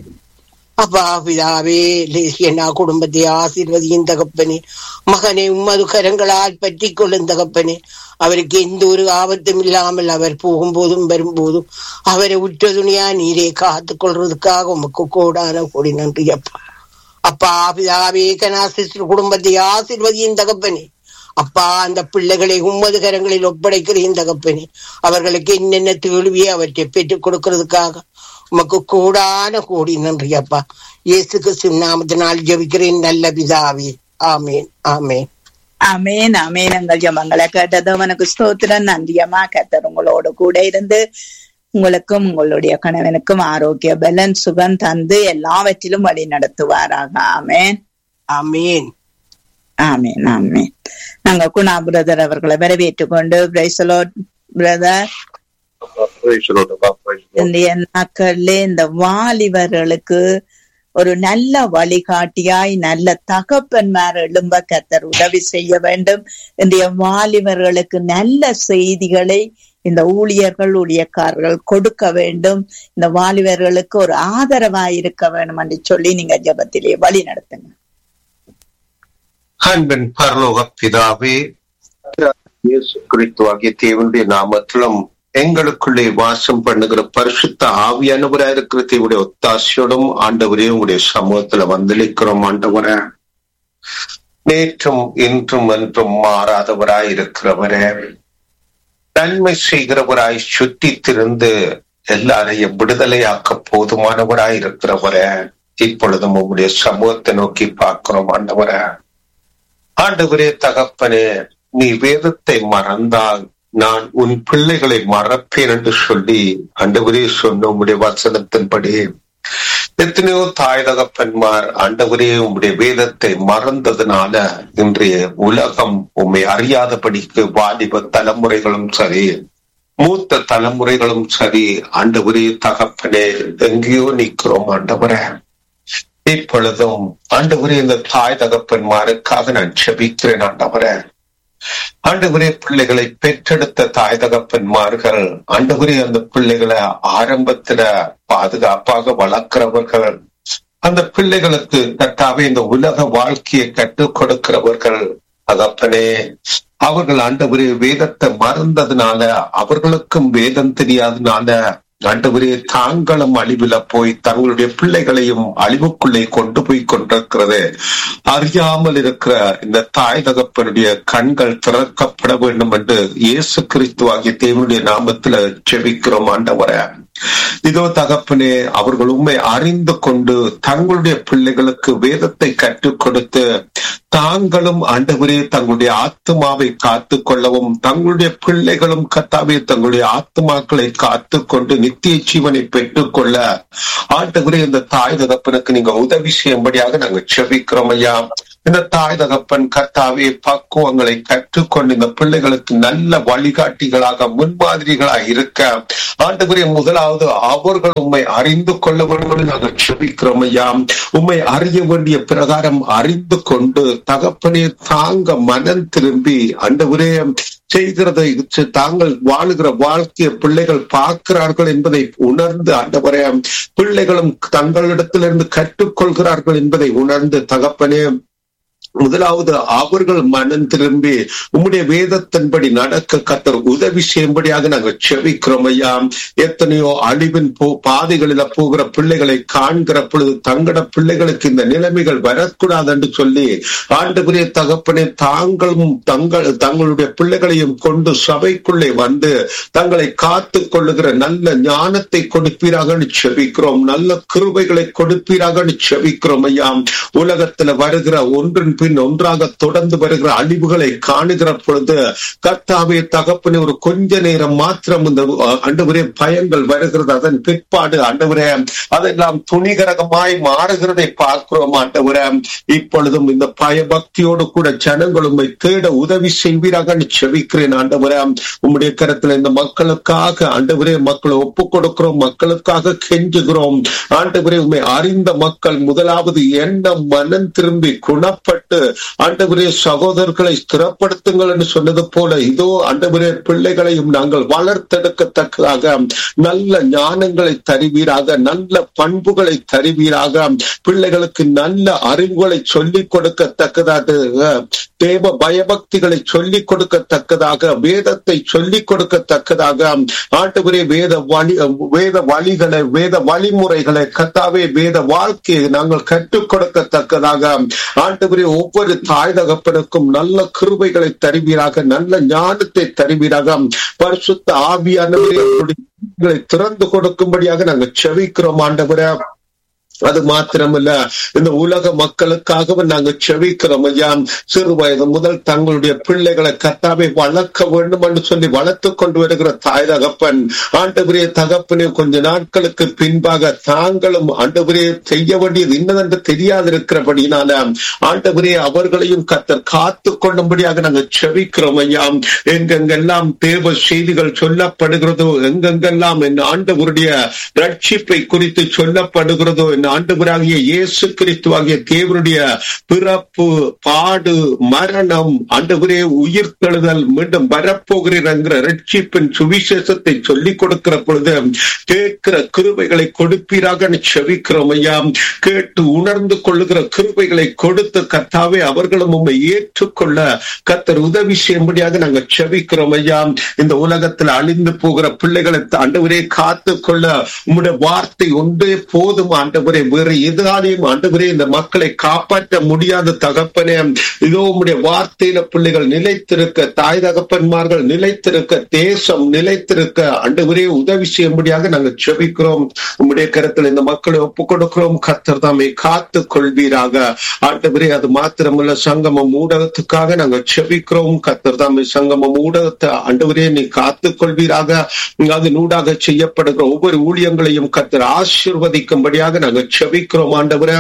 அப்பா பிதாவே லேசியனா குடும்பத்தை ஆசீர்வதியின் தகப்பனே மகனை உம்மது கரங்களால் பற்றி கொள்ளும் தகப்பனே அவருக்கு எந்த ஒரு ஆபத்தும் இல்லாமல் அவர் போகும்போதும் வரும்போதும் அவரை உற்ற துணியா நீரே காத்துக் கொள்றதுக்காக உமக்கு கோடான கோடி நன்றி அப்பா அப்பா பிதாவே கனாசிஸ்டர் குடும்பத்தை ஆசீர்வதியின் தகப்பனே அப்பா அந்த பிள்ளைகளை உம்மது கரங்களில் ஒப்படைக்கிறேன் தகப்பனே அவர்களுக்கு என்னென்ன தோல்வியை அவற்றை பெற்றுக் கொடுக்கிறதுக்காக உமக்கு கூடான கோடி நன்றி அப்பா இயேசு கிறிஸ்து நாமத்தினால் ஜெபிக்கிறேன் நல்ல பிதாவே ஆமேன் ஆமேன் அமேன் அமேன் எங்கள் ஜபங்களை கேட்டது உனக்கு ஸ்தோத்திரம் நன்றியம்மா கத்தர் உங்களோட கூட இருந்து உங்களுக்கும் உங்களுடைய கணவனுக்கும் ஆரோக்கிய பலன் சுகம் தந்து எல்லாவற்றிலும் வழி நடத்துவாராக ஆமேன் ஆமேன் ஆமேன் ஆமேன் நாங்க குணா பிரதர் அவர்களை வரவேற்றுக் கொண்டு பிரைசலோ பிரதர் இன்றைய நாட்கள்ல இந்த வாலிபர்களுக்கு ஒரு நல்ல வழிகாட்டியாய் நல்ல தகப்பன்மார் எழும்ப கத்தர் உதவி செய்ய வேண்டும் இன்றைய வாலிபர்களுக்கு நல்ல செய்திகளை இந்த ஊழியர்கள் ஊழியக்காரர்கள் கொடுக்க வேண்டும் இந்த வாலிபர்களுக்கு ஒரு ஆதரவாய் இருக்க வேண்டும் என்று சொல்லி நீங்க ஜபத்திலே வழி நடத்துங்க அன்பின் பரலோக பிதாவே இயேசு கிறிஸ்துவாகிய தேவனுடைய நாமத்திலும் எங்களுக்குள்ளே வாசம் பண்ணுகிற பரிசுத்த ஆவியானவரா இருக்கிற தேவனுடைய ஒத்தாசையோடும் ஆண்டவரே உங்களுடைய சமூகத்துல வந்தளிக்கிறோம் ஆண்டவரே நேற்றும் இன்றும் என்றும் மாறாதவராய் இருக்கிறவரே நன்மை செய்கிறவராய் சுற்றி திருந்து எல்லாரையும் விடுதலையாக்க போதுமானவராய் இருக்கிறவரே இப்பொழுதும் உங்களுடைய சமூகத்தை நோக்கி பார்க்கிறோம் ஆண்டவரே ஆண்டவரே தகப்பனே நீ வேதத்தை மறந்தால் நான் உன் பிள்ளைகளை மறப்பேன் என்று சொல்லி ஆண்டவரே சொன்ன உம்முடைய வசனத்தின்படி எத்தனையோ தாய் தகப்பன்மார் ஆண்டவரே உம்முடைய வேதத்தை மறந்ததுனால இன்றைய உலகம் உம்மை அறியாதபடிக்கு வாலிப தலைமுறைகளும் சரி மூத்த தலைமுறைகளும் சரி ஆண்டவரே தகப்பனே எங்கேயோ நிக்கிறோம் ஆண்டவரே இப்பொழுதும் ஆண்டவரே இந்த தாய் தகப்பன்மாருக்காக நான் செபிக்கிறேன் ஆண்டவரே ஆண்டவரே பிள்ளைகளை பெற்றெடுத்த தாய் தகப்பன்மார்கள் ஆண்டவரே அந்த பிள்ளைகளை ஆரம்பத்துல பாதுகாப்பாக வளர்க்கிறவர்கள் அந்த பிள்ளைகளுக்கு கட்டாவே இந்த உலக வாழ்க்கையை கற்றுக் கொடுக்கிறவர்கள் தகப்பனே அவர்கள் ஆண்டவரே வேதத்தை மறந்ததுனால அவர்களுக்கும் வேதம் தெரியாதனால ஆண்டவரே தாங்களும் அழிவுல போய் தங்களுடைய பிள்ளைகளையும் அழிவுக்குள்ளே கொண்டு போய் கொண்டிருக்கிறது அறியாமல் இருக்கிற இந்த தாய் தகப்பனுடைய கண்கள் திறக்கப்பட வேண்டும் என்று இயேசு கிறிஸ்து ஆகிய தேவனுடைய நாமத்துல செபிக்கிறோம் ஆண்டவரை இதோ தகப்பனே அவர்கள் உண்மை அறிந்து கொண்டு தங்களுடைய பிள்ளைகளுக்கு வேதத்தை கற்றுக் கொடுத்து தாங்களும் ஆண்டவரே தங்களுடைய ஆத்மாவை காத்து கொள்ளவும் தங்களுடைய பிள்ளைகளும் கத்தாவே தங்களுடைய ஆத்மாக்களை காத்து கொண்டு நித்திய ஜீவனை பெற்றுக் கொள்ள ஆண்டவரே இந்த தாய் தகப்பனுக்கு நீங்க உதவி செய்யும்படியாக நாங்க செபிக்கிறோம் ஐயா இந்த தாய் தகப்பன் கத்தாவே பக்குவங்களை கற்றுக்கொண்டு இந்த பிள்ளைகளுக்கு நல்ல வழிகாட்டிகளாக முன்மாதிரிகளாக இருக்க ஆண்டவரே முதலாவது அவர்கள் உண்மை அறிந்து கொள்ள வேண்டும் என்று நாங்கள் செபிக்கிறோம் ஐயா உண்மை அறிய வேண்டிய பிரகாரம் அறிந்து கொண்டு தகப்பனே தாங்க மனம் திரும்பி ஆண்டவரே செய்கிறதை தாங்கள் வாழுகிற வாழ்க்கையை பிள்ளைகள் பார்க்கிறார்கள் என்பதை உணர்ந்து ஆண்டவரே பிள்ளைகளும் தங்களிடத்திலிருந்து கற்றுக்கொள்கிறார்கள் என்பதை உணர்ந்து தகப்பனே முதலாவது அவர்கள் மனம் திரும்பி உம்முடைய வேதத்தின்படி நடக்க கத்தர் உதவி செய்யும்படியாக நாங்கள் செவிக்கிறோம் ஐயா எத்தனையோ அழிவின் போ பாதைகளில போகிற பிள்ளைகளை காண்கிற பொழுது தங்கட பிள்ளைகளுக்கு இந்த நிலைமைகள் வரக்கூடாது என்று சொல்லி ஆண்டுபுரிய தகப்பனே தாங்களும் தங்கள் தங்களுடைய பிள்ளைகளையும் கொண்டு சபைக்குள்ளே வந்து தங்களை காத்து கொள்ளுகிற நல்ல ஞானத்தை கொடுப்பீராக செபிக்கிறோம் நல்ல கிருபைகளை கொடுப்பீராக செபிக்கிறோம் ஐயா உலகத்துல வருகிற ஒன்றின் பின் ஒன்றாக தொடர்ந்து வருகிற அழிவுகளை காணுகிற பொழுது கர்த்தாவே தகப்பனே ஒரு கொஞ்ச நேரம் மாத்திரம் இந்த ஆண்டவரே பயங்கள் வருகிறது அதன் பிற்பாடு ஆண்டவரே அதெல்லாம் துணிகரகமாய் மாறுகிறதை பார்க்கிறோம் ஆண்டவரே இப்பொழுதும் இந்த பயபக்தியோடு கூட ஜனங்கள் உண்மை தேட உதவி செய்வீராக செவிக்கிறேன் ஆண்டவரே உம்முடைய கரத்துல இந்த மக்களுக்காக ஆண்டவரே மக்களை ஒப்புக் கொடுக்கிறோம் மக்களுக்காக கெஞ்சுகிறோம் ஆண்டவரே உண்மை அறிந்த மக்கள் முதலாவது என்ன மனம் திரும்பி குணப்பட்டு ஆண்டவரே சகோதரர்களை ஸ்திரப்படுத்துங்கள் என்று சொன்னது போல இதோ ஆண்டவரே பிள்ளைகளையும் நாங்கள் வளர்த்தெடுக்கத்தக்கதாக நல்ல ஞானங்களை தருவீராக நல்ல பண்புகளை தருவீராக பிள்ளைகளுக்கு நல்ல அறிவுகளை சொல்லிக் கொடுக்கத்தக்கதாக தேவ பயபக்திகளை சொல்லிக் கொடுக்கத்தக்கதாக வேதத்தை சொல்லிக் கொடுக்கத்தக்கதாக ஆண்டவரே வேத வழி வேத வழிகளை வேத வழிமுறைகளை கத்தாவே வேத வாழ்க்கையை நாங்கள் கற்றுக் கொடுக்கத்தக்கதாக ஆண்டவரே ஒவ்வொரு தாய் தகப்பனுக்கும் நல்ல கிருபைகளை தருவீராக நல்ல ஞானத்தை தருவீராக பரிசுத்த ஆவியானவரை திறந்து கொடுக்கும்படியாக நாங்கள் செவிக்கிறோம் ஆண்டவரே அது மாத்திரமல்ல இந்த உலக மக்களுக்காகவும் நாங்க செவிக்கிறோம் ஐயா சிறு வயது முதல் தங்களுடைய பிள்ளைகளை கத்தாவை வளர்க்க வேண்டும் என்று சொல்லி வளர்த்து கொண்டு வருகிற தாய் தகப்பன் ஆண்டவரே தகப்பனே கொஞ்ச நாட்களுக்கு பின்பாக தாங்களும் ஆண்டவரே செய்ய வேண்டியது இன்னதென்று தெரியாது இருக்கிறபடினால ஆண்டவரே அவர்களையும் கத்தர் காத்து கொள்ளும்படியாக நாங்கள் செவிக்கிறோம் ஐயா எங்கெங்கெல்லாம் தேவ செய்திகள் சொல்லப்படுகிறதோ எங்கெங்கெல்லாம் என் ஆண்டவருடைய ரட்சிப்பை குறித்து சொல்லப்படுகிறதோ என் ஆண்டவராகிய இயேசு கிறிஸ்துவாகிய தேவனுடைய பிறப்பு பாடு மரணம் ஆண்டவரே உயிர்த்தெழுதல் மீண்டும் வரப்போகிறங்கிற ரட்சிப்பின் சுவிசேஷத்தை சொல்லிக் கொடுக்கிற பொழுது கேட்கிற கிருபைகளை கொடுப்பீராக செவிக்கிறோம் ஐயா கேட்டு உணர்ந்து கொள்ளுகிற கிருபைகளை கொடுத்து கத்தாவே அவர்களும் உண்மை ஏற்றுக்கொள்ள கத்தர் உதவி செய்யும்படியாக நாங்கள் செவிக்கிறோம் ஐயா இந்த உலகத்தில் அழிந்து போகிற பிள்ளைகளை ஆண்டவரே காத்து கொள்ள உம்முடைய வார்த்தை ஒன்றே போதும் ஆண்டவரே வேற எதாலையும் ஆண்டவரே இந்த மக்களை காப்பாற்ற முடியாத தகப்பனே இதோ உம்முடைய வார்த்தையில பிள்ளைகள் நிலைத்திருக்க தாய் தகப்பன்மார்கள் நிலைத்திருக்க தேசம் நிலைத்திருக்க ஆண்டவரே உதவி செய்யும்படியாக நாங்கள் செபிக்கிறோம் உம்முடைய கருத்தில் இந்த மக்களை ஒப்புக் கொடுக்கிறோம் கத்தர் தாமை காத்து கொள்வீராக ஆண்டவரே அது மாத்திரமல்ல சங்கமம் ஊடகத்துக்காக நாங்கள் செபிக்கிறோம் கத்தர் தாமை சங்கமம் ஊடகத்தை ஆண்டவரே நீ காத்து கொள்வீராக அது நூடாக செய்யப்படுகிற ஒவ்வொரு ஊழியங்களையும் கத்தர் ஆசிர்வதிக்கும்படியாக நாங்கள் செபிக்கிறோம் ஆண்டவரே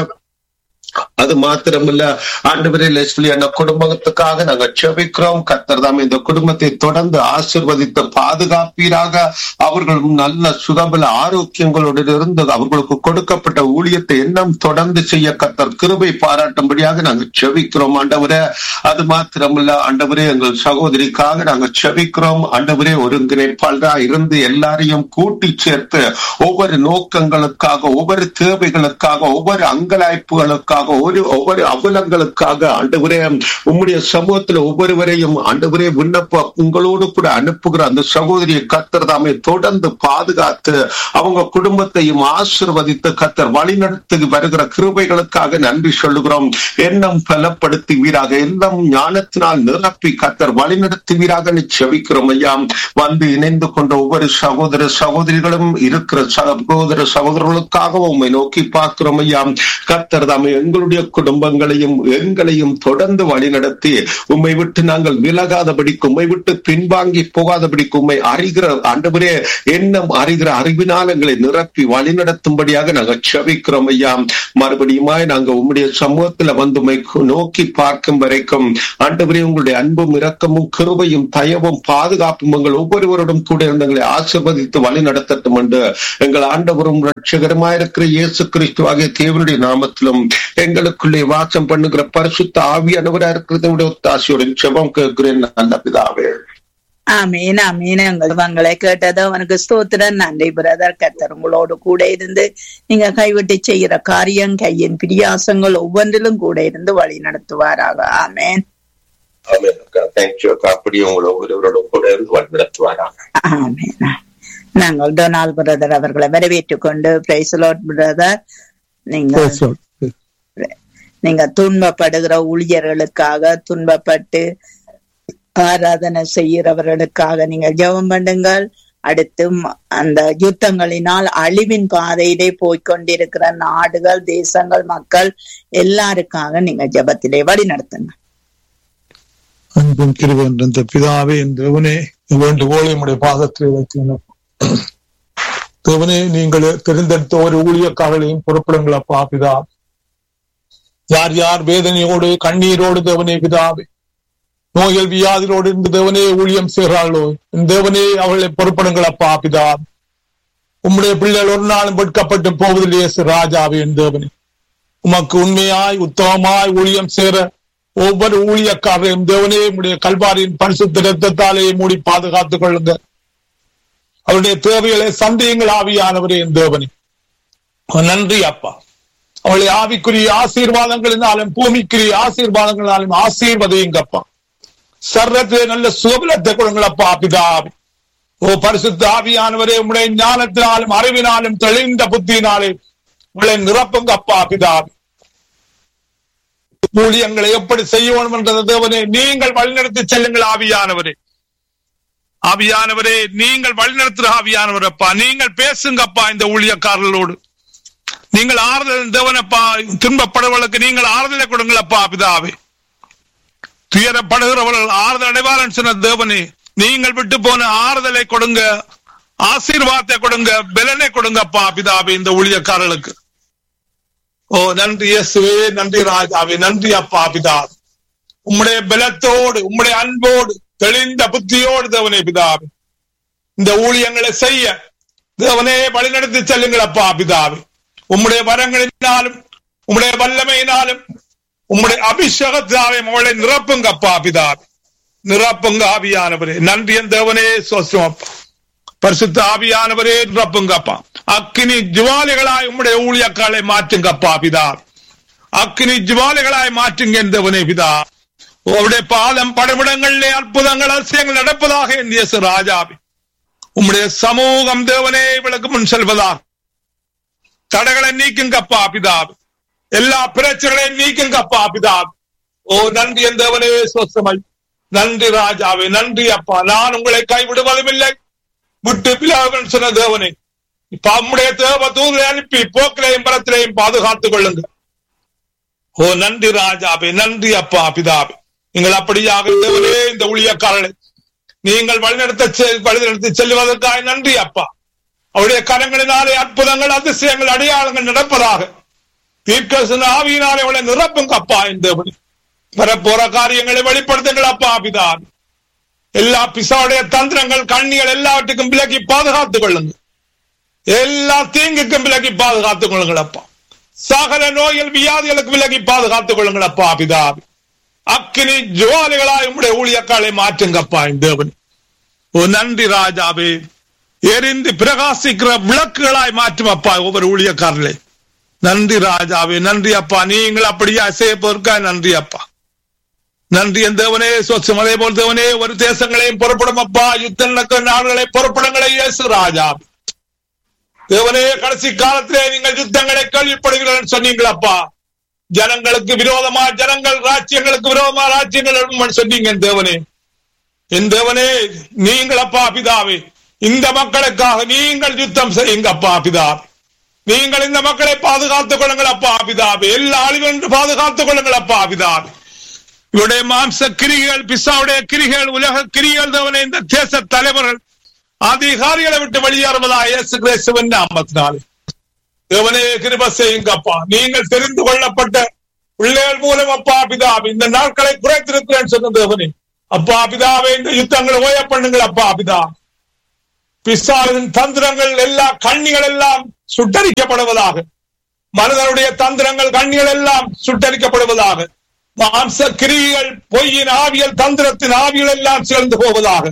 அது மாத்திரமல்ல ஆண்டவரே லெஸ்லி அண்ணா குடும்பத்துக்காக நாங்க செபிக்கிறோம் கத்தர் தாம் இந்த குடும்பத்தை தொடர்ந்து ஆசிர்வதித்து பாதுகாப்பீராக அவர்களும் நல்ல சுகபல ஆரோக்கியங்களோடு இருந்து அவர்களுக்கு கொடுக்கப்பட்ட ஊழியத்தை எண்ணம் தொடர்ந்து செய்ய கத்தர் கிருபை பாராட்டும்படியாக நாங்க செபிக்கிறோம் ஆண்டவரே அது மாத்திரமல்ல ஆண்டவரே எங்கள் சகோதரிக்காக நாங்க செபிக்கிறோம் ஆண்டவரே ஒருங்கிணைப்பாளரா இருந்து எல்லாரையும் கூட்டி சேர்த்து ஒவ்வொரு நோக்கங்களுக்காக ஒவ்வொரு தேவைகளுக்காக ஒவ்வொரு அங்கலாய்ப்புகளுக்காக குறைகளுக்காக ஒரு ஒவ்வொரு அவலங்களுக்காக ஆண்டவரே உம்முடைய சமூகத்துல ஒவ்வொருவரையும் ஆண்டவரே விண்ணப்ப உங்களோடு கூட அனுப்புகிற அந்த சகோதரியை கத்தர் தாமே தொடர்ந்து பாதுகாத்து அவங்க குடும்பத்தையும் ஆசிர்வதித்து கத்தர் வழிநடத்தி வருகிற கிருபைகளுக்காக நன்றி சொல்லுகிறோம் எண்ணம் பலப்படுத்துவீராக எல்லாம் ஞானத்தினால் நிரப்பி கத்தர் வழிநடத்துவீராக செவிக்கிறோம் ஐயா வந்து இணைந்து கொண்ட ஒவ்வொரு சகோதர சகோதரிகளும் இருக்கிற சகோதர சகோதரர்களுக்காக உண்மை நோக்கி பார்க்கிறோம் ஐயா கத்தர் தாமே எங்களுடைய குடும்பங்களையும் எங்களையும் தொடர்ந்து வழிநடத்தி உம்மை விட்டு நாங்கள் விலகாதபடிக்கு உம்மை விட்டு பின்வாங்கி போகாதபடிக்கு உம்மை அறிகிற ஆண்டவரே எண்ணம் அறிகிற அறிவினால் எங்களை நிரப்பி வழிநடத்தும்படியாக நாங்கள் செவிக்கிறோம் ஐயா மறுபடியுமாய் நாங்க உம்முடைய சமூகத்துல வந்து உம்மை நோக்கி பார்க்கும் வரைக்கும் ஆண்டவரே உங்களுடைய அன்பும் இரக்கமும் கிருபையும் தயவும் பாதுகாப்பும் எங்கள் ஒவ்வொருவரோடும் கூட இருந்தங்களை ஆசிர்வதித்து வழி நடத்தட்டும் என்று எங்கள் ஆண்டவரும் ரட்சகரமாயிருக்கிற இயேசு கிறிஸ்துவாகிய தேவனுடைய நாமத்திலும் எங்களுக்குள்ளே வாசம் பண்ணுகிற பரிசுத்த ஆவியானவரா இருக்கிறது ஒத்தாசியுடன் செபம் கேட்கிறேன் நல்ல பிதாவே ஆமீன் ஆமீன் எங்கள் உங்களை கேட்டது அவனுக்கு ஸ்தோத்திரம் நன்றி பிரதர் கத்தர் உங்களோடு கூட இருந்து நீங்க கைவிட்டு செய்கிற காரியம் கையின் பிரியாசங்கள் ஒவ்வொன்றிலும் கூட இருந்து வழி நடத்துவாராக ஆமேன் ஆமென் அக்கா தேங்க்யூ அக்கா அப்படி உங்களை ஒவ்வொருவரோடும் கூட இருந்து வழி நடத்துவாராக ஆமேன் நாங்கள் டொனால்ட் பிரதர் அவர்களை வரவேற்றுக் கொண்டு பிரைசலோட் பிரதர் நீங்க நீங்க துன்பப்படுகிற ஊழியர்களுக்காக துன்பப்பட்டு ஆராதனை செய்கிறவர்களுக்காக நீங்க ஜெபம் பண்ணுங்கள் அடுத்து ம- அந்த யுத்தங்களினால் அழிவின் பாதையிலே போய்க்கொண்டிருக்கிற நாடுகள் தேசங்கள் மக்கள் எல்லாருக்காக நீங்க ஜெபத்திலே வழி நடத்துங்க அன்பும் கிருபையும் நிறைந்த பிதாவே என் தேவனே வேண்டுகோளை உடைய பாதத்தில் வைக்கிறேன் தேவனே நீங்கள் தெரிந்தெடுத்த ஒரு ஊழியக்காரர்களையும் பொறுப்பிடுங்கள் அப்பா பிதா யார் யார் வேதனையோடு கண்ணீரோடு தேவனே பிதாவே நோய்கள் வியாதிகளோடு இருந்து தேவனே ஊழியம் செய்கிறார்களோ என் தேவனே அவர்களை பொறுப்பிடுங்கள் அப்பா பிதா உம்முடைய பிள்ளைகள் ஒரு நாளும் வெட்கப்பட்டு போவதில்லையே ராஜாவே என் தேவனே உமக்கு உண்மையாய் உத்தமமாய் ஊழியம் சேர ஒவ்வொரு ஊழியக்காரரையும் தேவனே உடைய கல்வாரியின் பரிசுத்த ரத்தத்தாலே மூடி பாதுகாத்துக் கொள்ளுங்க அவருடைய தேவைகளை சந்தேகங்கள் ஆவியானவரே என் தேவனே நன்றி அப்பா அவளை ஆவிக்குரிய ஆசீர்வாதங்களினாலும் பூமிக்குரிய ஆசீர்வாதங்களினாலும் ஆசீர்வதையுங்கப்பா சர்வத்திலே நல்ல சுகபலத்தை கொடுங்களப்பா பிதாவி ஓ பரிசுத்த ஆவியானவரே உங்களுடைய ஞானத்தினாலும் அறிவினாலும் தெளிந்த புத்தியினாலே உங்களை நிரப்புங்க அப்பா பிதாவி ஊழியங்களை எப்படி செய்ய வேண்டும் என்ற தேவனே நீங்கள் வழிநடத்தி செல்லுங்கள் ஆவியானவரே ஆவியானவரே நீங்கள் வழிநடத்துற ஆவியானவரப்பா நீங்கள் பேசுங்கப்பா இந்த ஊழியக்காரர்களோடு நீங்கள் ஆறுதல் தேவனப்பா துன்பப்படுவர்களுக்கு நீங்கள் ஆறுதலை கொடுங்களப்பா பிதாவே துயரப்படுகிறவர்கள் ஆறுதல் அடைவாரன் சொன்ன தேவனே நீங்கள் விட்டு போன ஆறுதலை கொடுங்க ஆசீர்வாதத்தை கொடுங்க பலனை கொடுங்கப்பா பிதாவே இந்த ஊழியக்காரர்களுக்கு ஓ நன்றி இயேசுவே நன்றி ராஜாவே நன்றி அப்பா பிதா உம்முடைய பலத்தோடு உம்முடைய அன்போடு தெளிந்த புத்தியோடு தேவனே பிதாவே இந்த ஊழியங்களை செய்ய தேவனே வழிநடத்தி செல்லுங்கள் அப்பா பிதாவே உம்முடைய வரங்களினாலும் உம்முடைய வல்லமையினாலும் உம்முடைய அபிஷேகத்தாவே மகளை நிரப்புங்க அப்பா பிதாவே நிரப்புங்க ஆவியானவரே நன்றி என் தேவனே சோசம் அப்பா பரிசுத்த ஆவியானவரே நிரப்புங்கப்பா அக்கினி ஜுவாலிகளாய் உம்முடைய ஊழியக்காலை மாற்றுங்கப்பா பிதா அக்கினி ஜுவாலிகளாய் மாற்றுங்க என்றவனே பிதா உங்களுடைய பாதம் படமிடங்களிலே அற்புதங்கள் அதிசயங்கள் நடப்பதாக என் இயேசு ராஜாவே உம்முடைய சமூகம் தேவனே விளக்கு முன் செல்வதாக தடைகளை நீக்குங்கப்பா பிதாவே எல்லா பிரச்சனைகளையும் நீக்குங்கப்பா பிதாவே ஓ நன்றி என் தேவனே சொசமை நன்றி ராஜாவே நன்றி அப்பா நான் உங்களை கைவிடுவதும் இல்லை விட்டு பிலாவன் சொன்ன தேவனே இப்ப நம்முடைய தேவ தூதரை அனுப்பி போக்கிலையும் பலத்திலையும் பாதுகாத்துக் கொள்ளுங்க ஓ நன்றி ராஜாவே நன்றி அப்பா பிதாவே நீங்கள் அப்படியாக தேவனே இந்த ஊழியக்காரர்களை நீங்கள் வழிநடத்த செ- வழிநடத்தி செல்வதற்காக நன்றி அப்பா அவருடைய கரங்களினாலே அற்புதங்கள் அதிசயங்கள் அடையாளங்கள் நடப்பதாக தீர்க்க ஆவியினாலே அவளை நிரப்புங்க அப்பா இந்த தேவனே வரப்போற காரியங்களை வெளிப்படுத்துங்கள் அப்பா பிதாவே எல்லா பிசாவுடைய தந்திரங்கள் கண்ணிகள் எல்லாவற்றுக்கும் விலக்கி பாதுகாத்துக் கொள்ளுங்க எல்லா தீங்குக்கும் விலக்கி பாதுகாத்துக் கொள்ளுங்கள் அப்பா சகல நோய்கள் வியாதிகளுக்கு விலகி பாதுகாத்துக் கொள்ளுங்கள் அப்பா பிதாவி அக்கினி ஜுவாலிகளாய் உம்முடைய ஊழியக்காலை மாற்றுங்கப்பா இந்த தேவன் ஓ நன்றி ராஜாவே எரிந்து பிரகாசிக்கிற விளக்குகளாய் மாற்றும் அப்பா ஒவ்வொரு ஊழியக்காரர்களே நன்றி ராஜாவே நன்றி அப்பா நீங்கள் அப்படியே அசையப்பதற்கா நன்றி அப்பா நன்றி என் தேவனே சொச்சம் அதே போல் தேவனே ஒரு தேசங்களையும் புறப்படும் அப்பா யுத்த நடக்க நாடுகளை புறப்படுங்களை இயேசு ராஜா தேவனே கடைசி காலத்திலே நீங்கள் யுத்தங்களை கேள்விப்படுகிறேன் சொன்னீங்களப்பா ஜனங்களுக்கு விரோதமா ஜனங்கள் ராஜ்யங்களுக்கு விரோதமா ராஜ்யங்கள் சொன்னீங்க என் தேவனே என் தேவனே நீங்கள் அப்பா பிதாவே இந்த மக்களுக்காக நீங்கள் யுத்தம் செய்யுங்க அப்பா பிதாவே நீங்கள் இந்த மக்களை பாதுகாத்துக் கொள்ளுங்கள் அப்பா பிதாவே எல்லா அழிவென்று பாதுகாத்துக் கொள்ளுங்கள் அப்பா பிதாவே இவருடைய மாம்ச கிரிகள் பிசாவுடைய கிரிகள் உலக கிரிகள் தேவனே இந்த தேச தலைவர்கள் அதிகாரிகளை விட்டு வெளியேறுவதா இயேசு கிறிஸ்துவின் நாமத்தினாலே தேவனே கிருப செய்யுங்கப்பா நீங்கள் தெரிந்து கொள்ளப்பட்ட பிள்ளைகள் மூலம் அப்பா பிதாவே இந்த நாட்களை குறைத்திருக்கிறேன் சொன்ன தேவனே அப்பா பிதாவே இந்த யுத்தங்களை ஓய பண்ணுங்கள் அப்பா பிதா பிசாவின் தந்திரங்கள் எல்லா கண்ணிகள் எல்லாம் சுட்டரிக்கப்படுவதாக மனிதனுடைய தந்திரங்கள் கண்ணிகள் எல்லாம் சுட்டரிக்கப்படுவதாக மாம்ச கிரிகள் பொய்யின் ஆவியல் தந்திரத்தின் ஆவியல் எல்லாம் சேர்ந்து போவதாக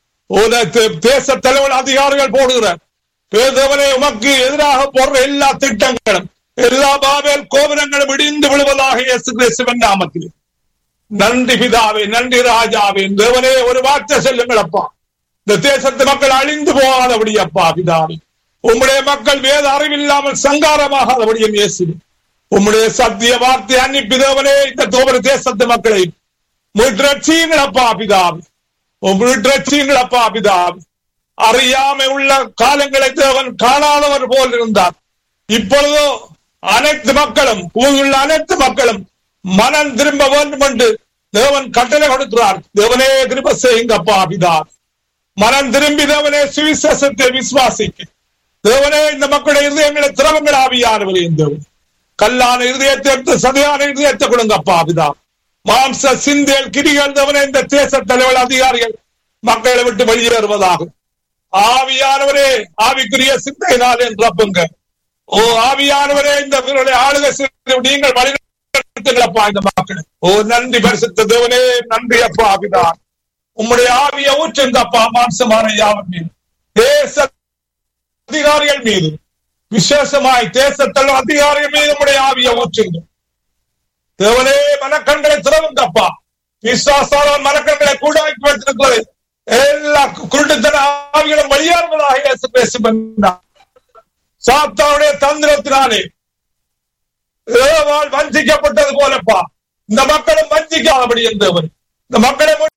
தேச தலைவர் அதிகாரிகள் போடுகிற பேதவனை உமக்கு எதிராக போடுற எல்லா திட்டங்களும் எல்லா பாவேல் கோபுரங்களும் இடிந்து விழுவதாக இயேசு கிறிஸ்துவன் நாமத்தில் நன்றி பிதாவே நன்றி ராஜாவே தேவனே ஒரு வார்த்தை சொல்லுங்கள் அப்பா இந்த தேசத்து மக்கள் அழிந்து போகாதபடி அப்பா பிதாவே உம்முடைய மக்கள் வேத அறிவில்லாமல் சங்காரமாகாதபடியும் இயேசு உம்முடைய சத்திய வார்த்தை அன்னிப்பி தேவனே இந்த தோபர தேசத்து மக்களை மீட்டரட்சியுங்கள் அப்பா பிதாவே மீட்டரட்சியுங்கள் அப்பா பிதாவே அறியாமை உள்ள காலங்களை தேவன் காணாதவர் போல் இருந்தார் இப்பொழுதோ அனைத்து மக்களும் பூமியுள்ள அனைத்து மக்களும் மனம் திரும்ப வேண்டும் என்று தேவன் கட்டளை கொடுக்கிறார் தேவனே கிருப செய்யுங்கப்பா பிதா மனம் திரும்பி தேவனே சுவிசேஷத்தை விசுவாசிக்க தேவனே இந்த மக்களுடைய இருதயங்களை திரவங்கள் ஆவியானவரே தேவன் கல்லான இருதயத்தை எடுத்து சதையான இருதயத்தை கொடுங்கப்பா பிதா மாம்ச சிந்தேல் கிரிகள் தேவனே இந்த தேச தலைவர் அதிகாரிகள் மக்களை விட்டு வெளியேறுவதாக ஆவியானவரே ஆவிக்குரிய சிந்தையினால் என்றப்புங்க ஓ ஆவியானவரே இந்த ஆளுகை நீங்கள் வழிநடத்துங்களப்பா இந்த மக்கள் ஓ நன்றி பரிசுத்த தேவனே நன்றி அப்பா அபிதான் உம்முடைய ஆவிய ஊற்றுங்கப்பா மாம்சமான யாவன் மீது தேச அதிகாரிகள் மீது விசேஷமாய் தேசத்தில் அதிகாரிகள் மீது உம்முடைய ஆவிய ஊற்றுங்க தேவனே மனக்கண்களை திறவுங்கப்பா விசுவாசால் மனக்கண்களை கூடாக்கி வைத்திருக்கிறது எல்லா குருட்டுத்தன ஆவிகளும் வெளியேறுவதாக இயேசு பேசும் சாத்தாவுடைய தந்திரத்தினாலே ஏவாள் வஞ்சிக்கப்பட்டது போலப்பா இந்த மக்களும் வஞ்சிக்காதபடி என்றவர் இந்த மக்களை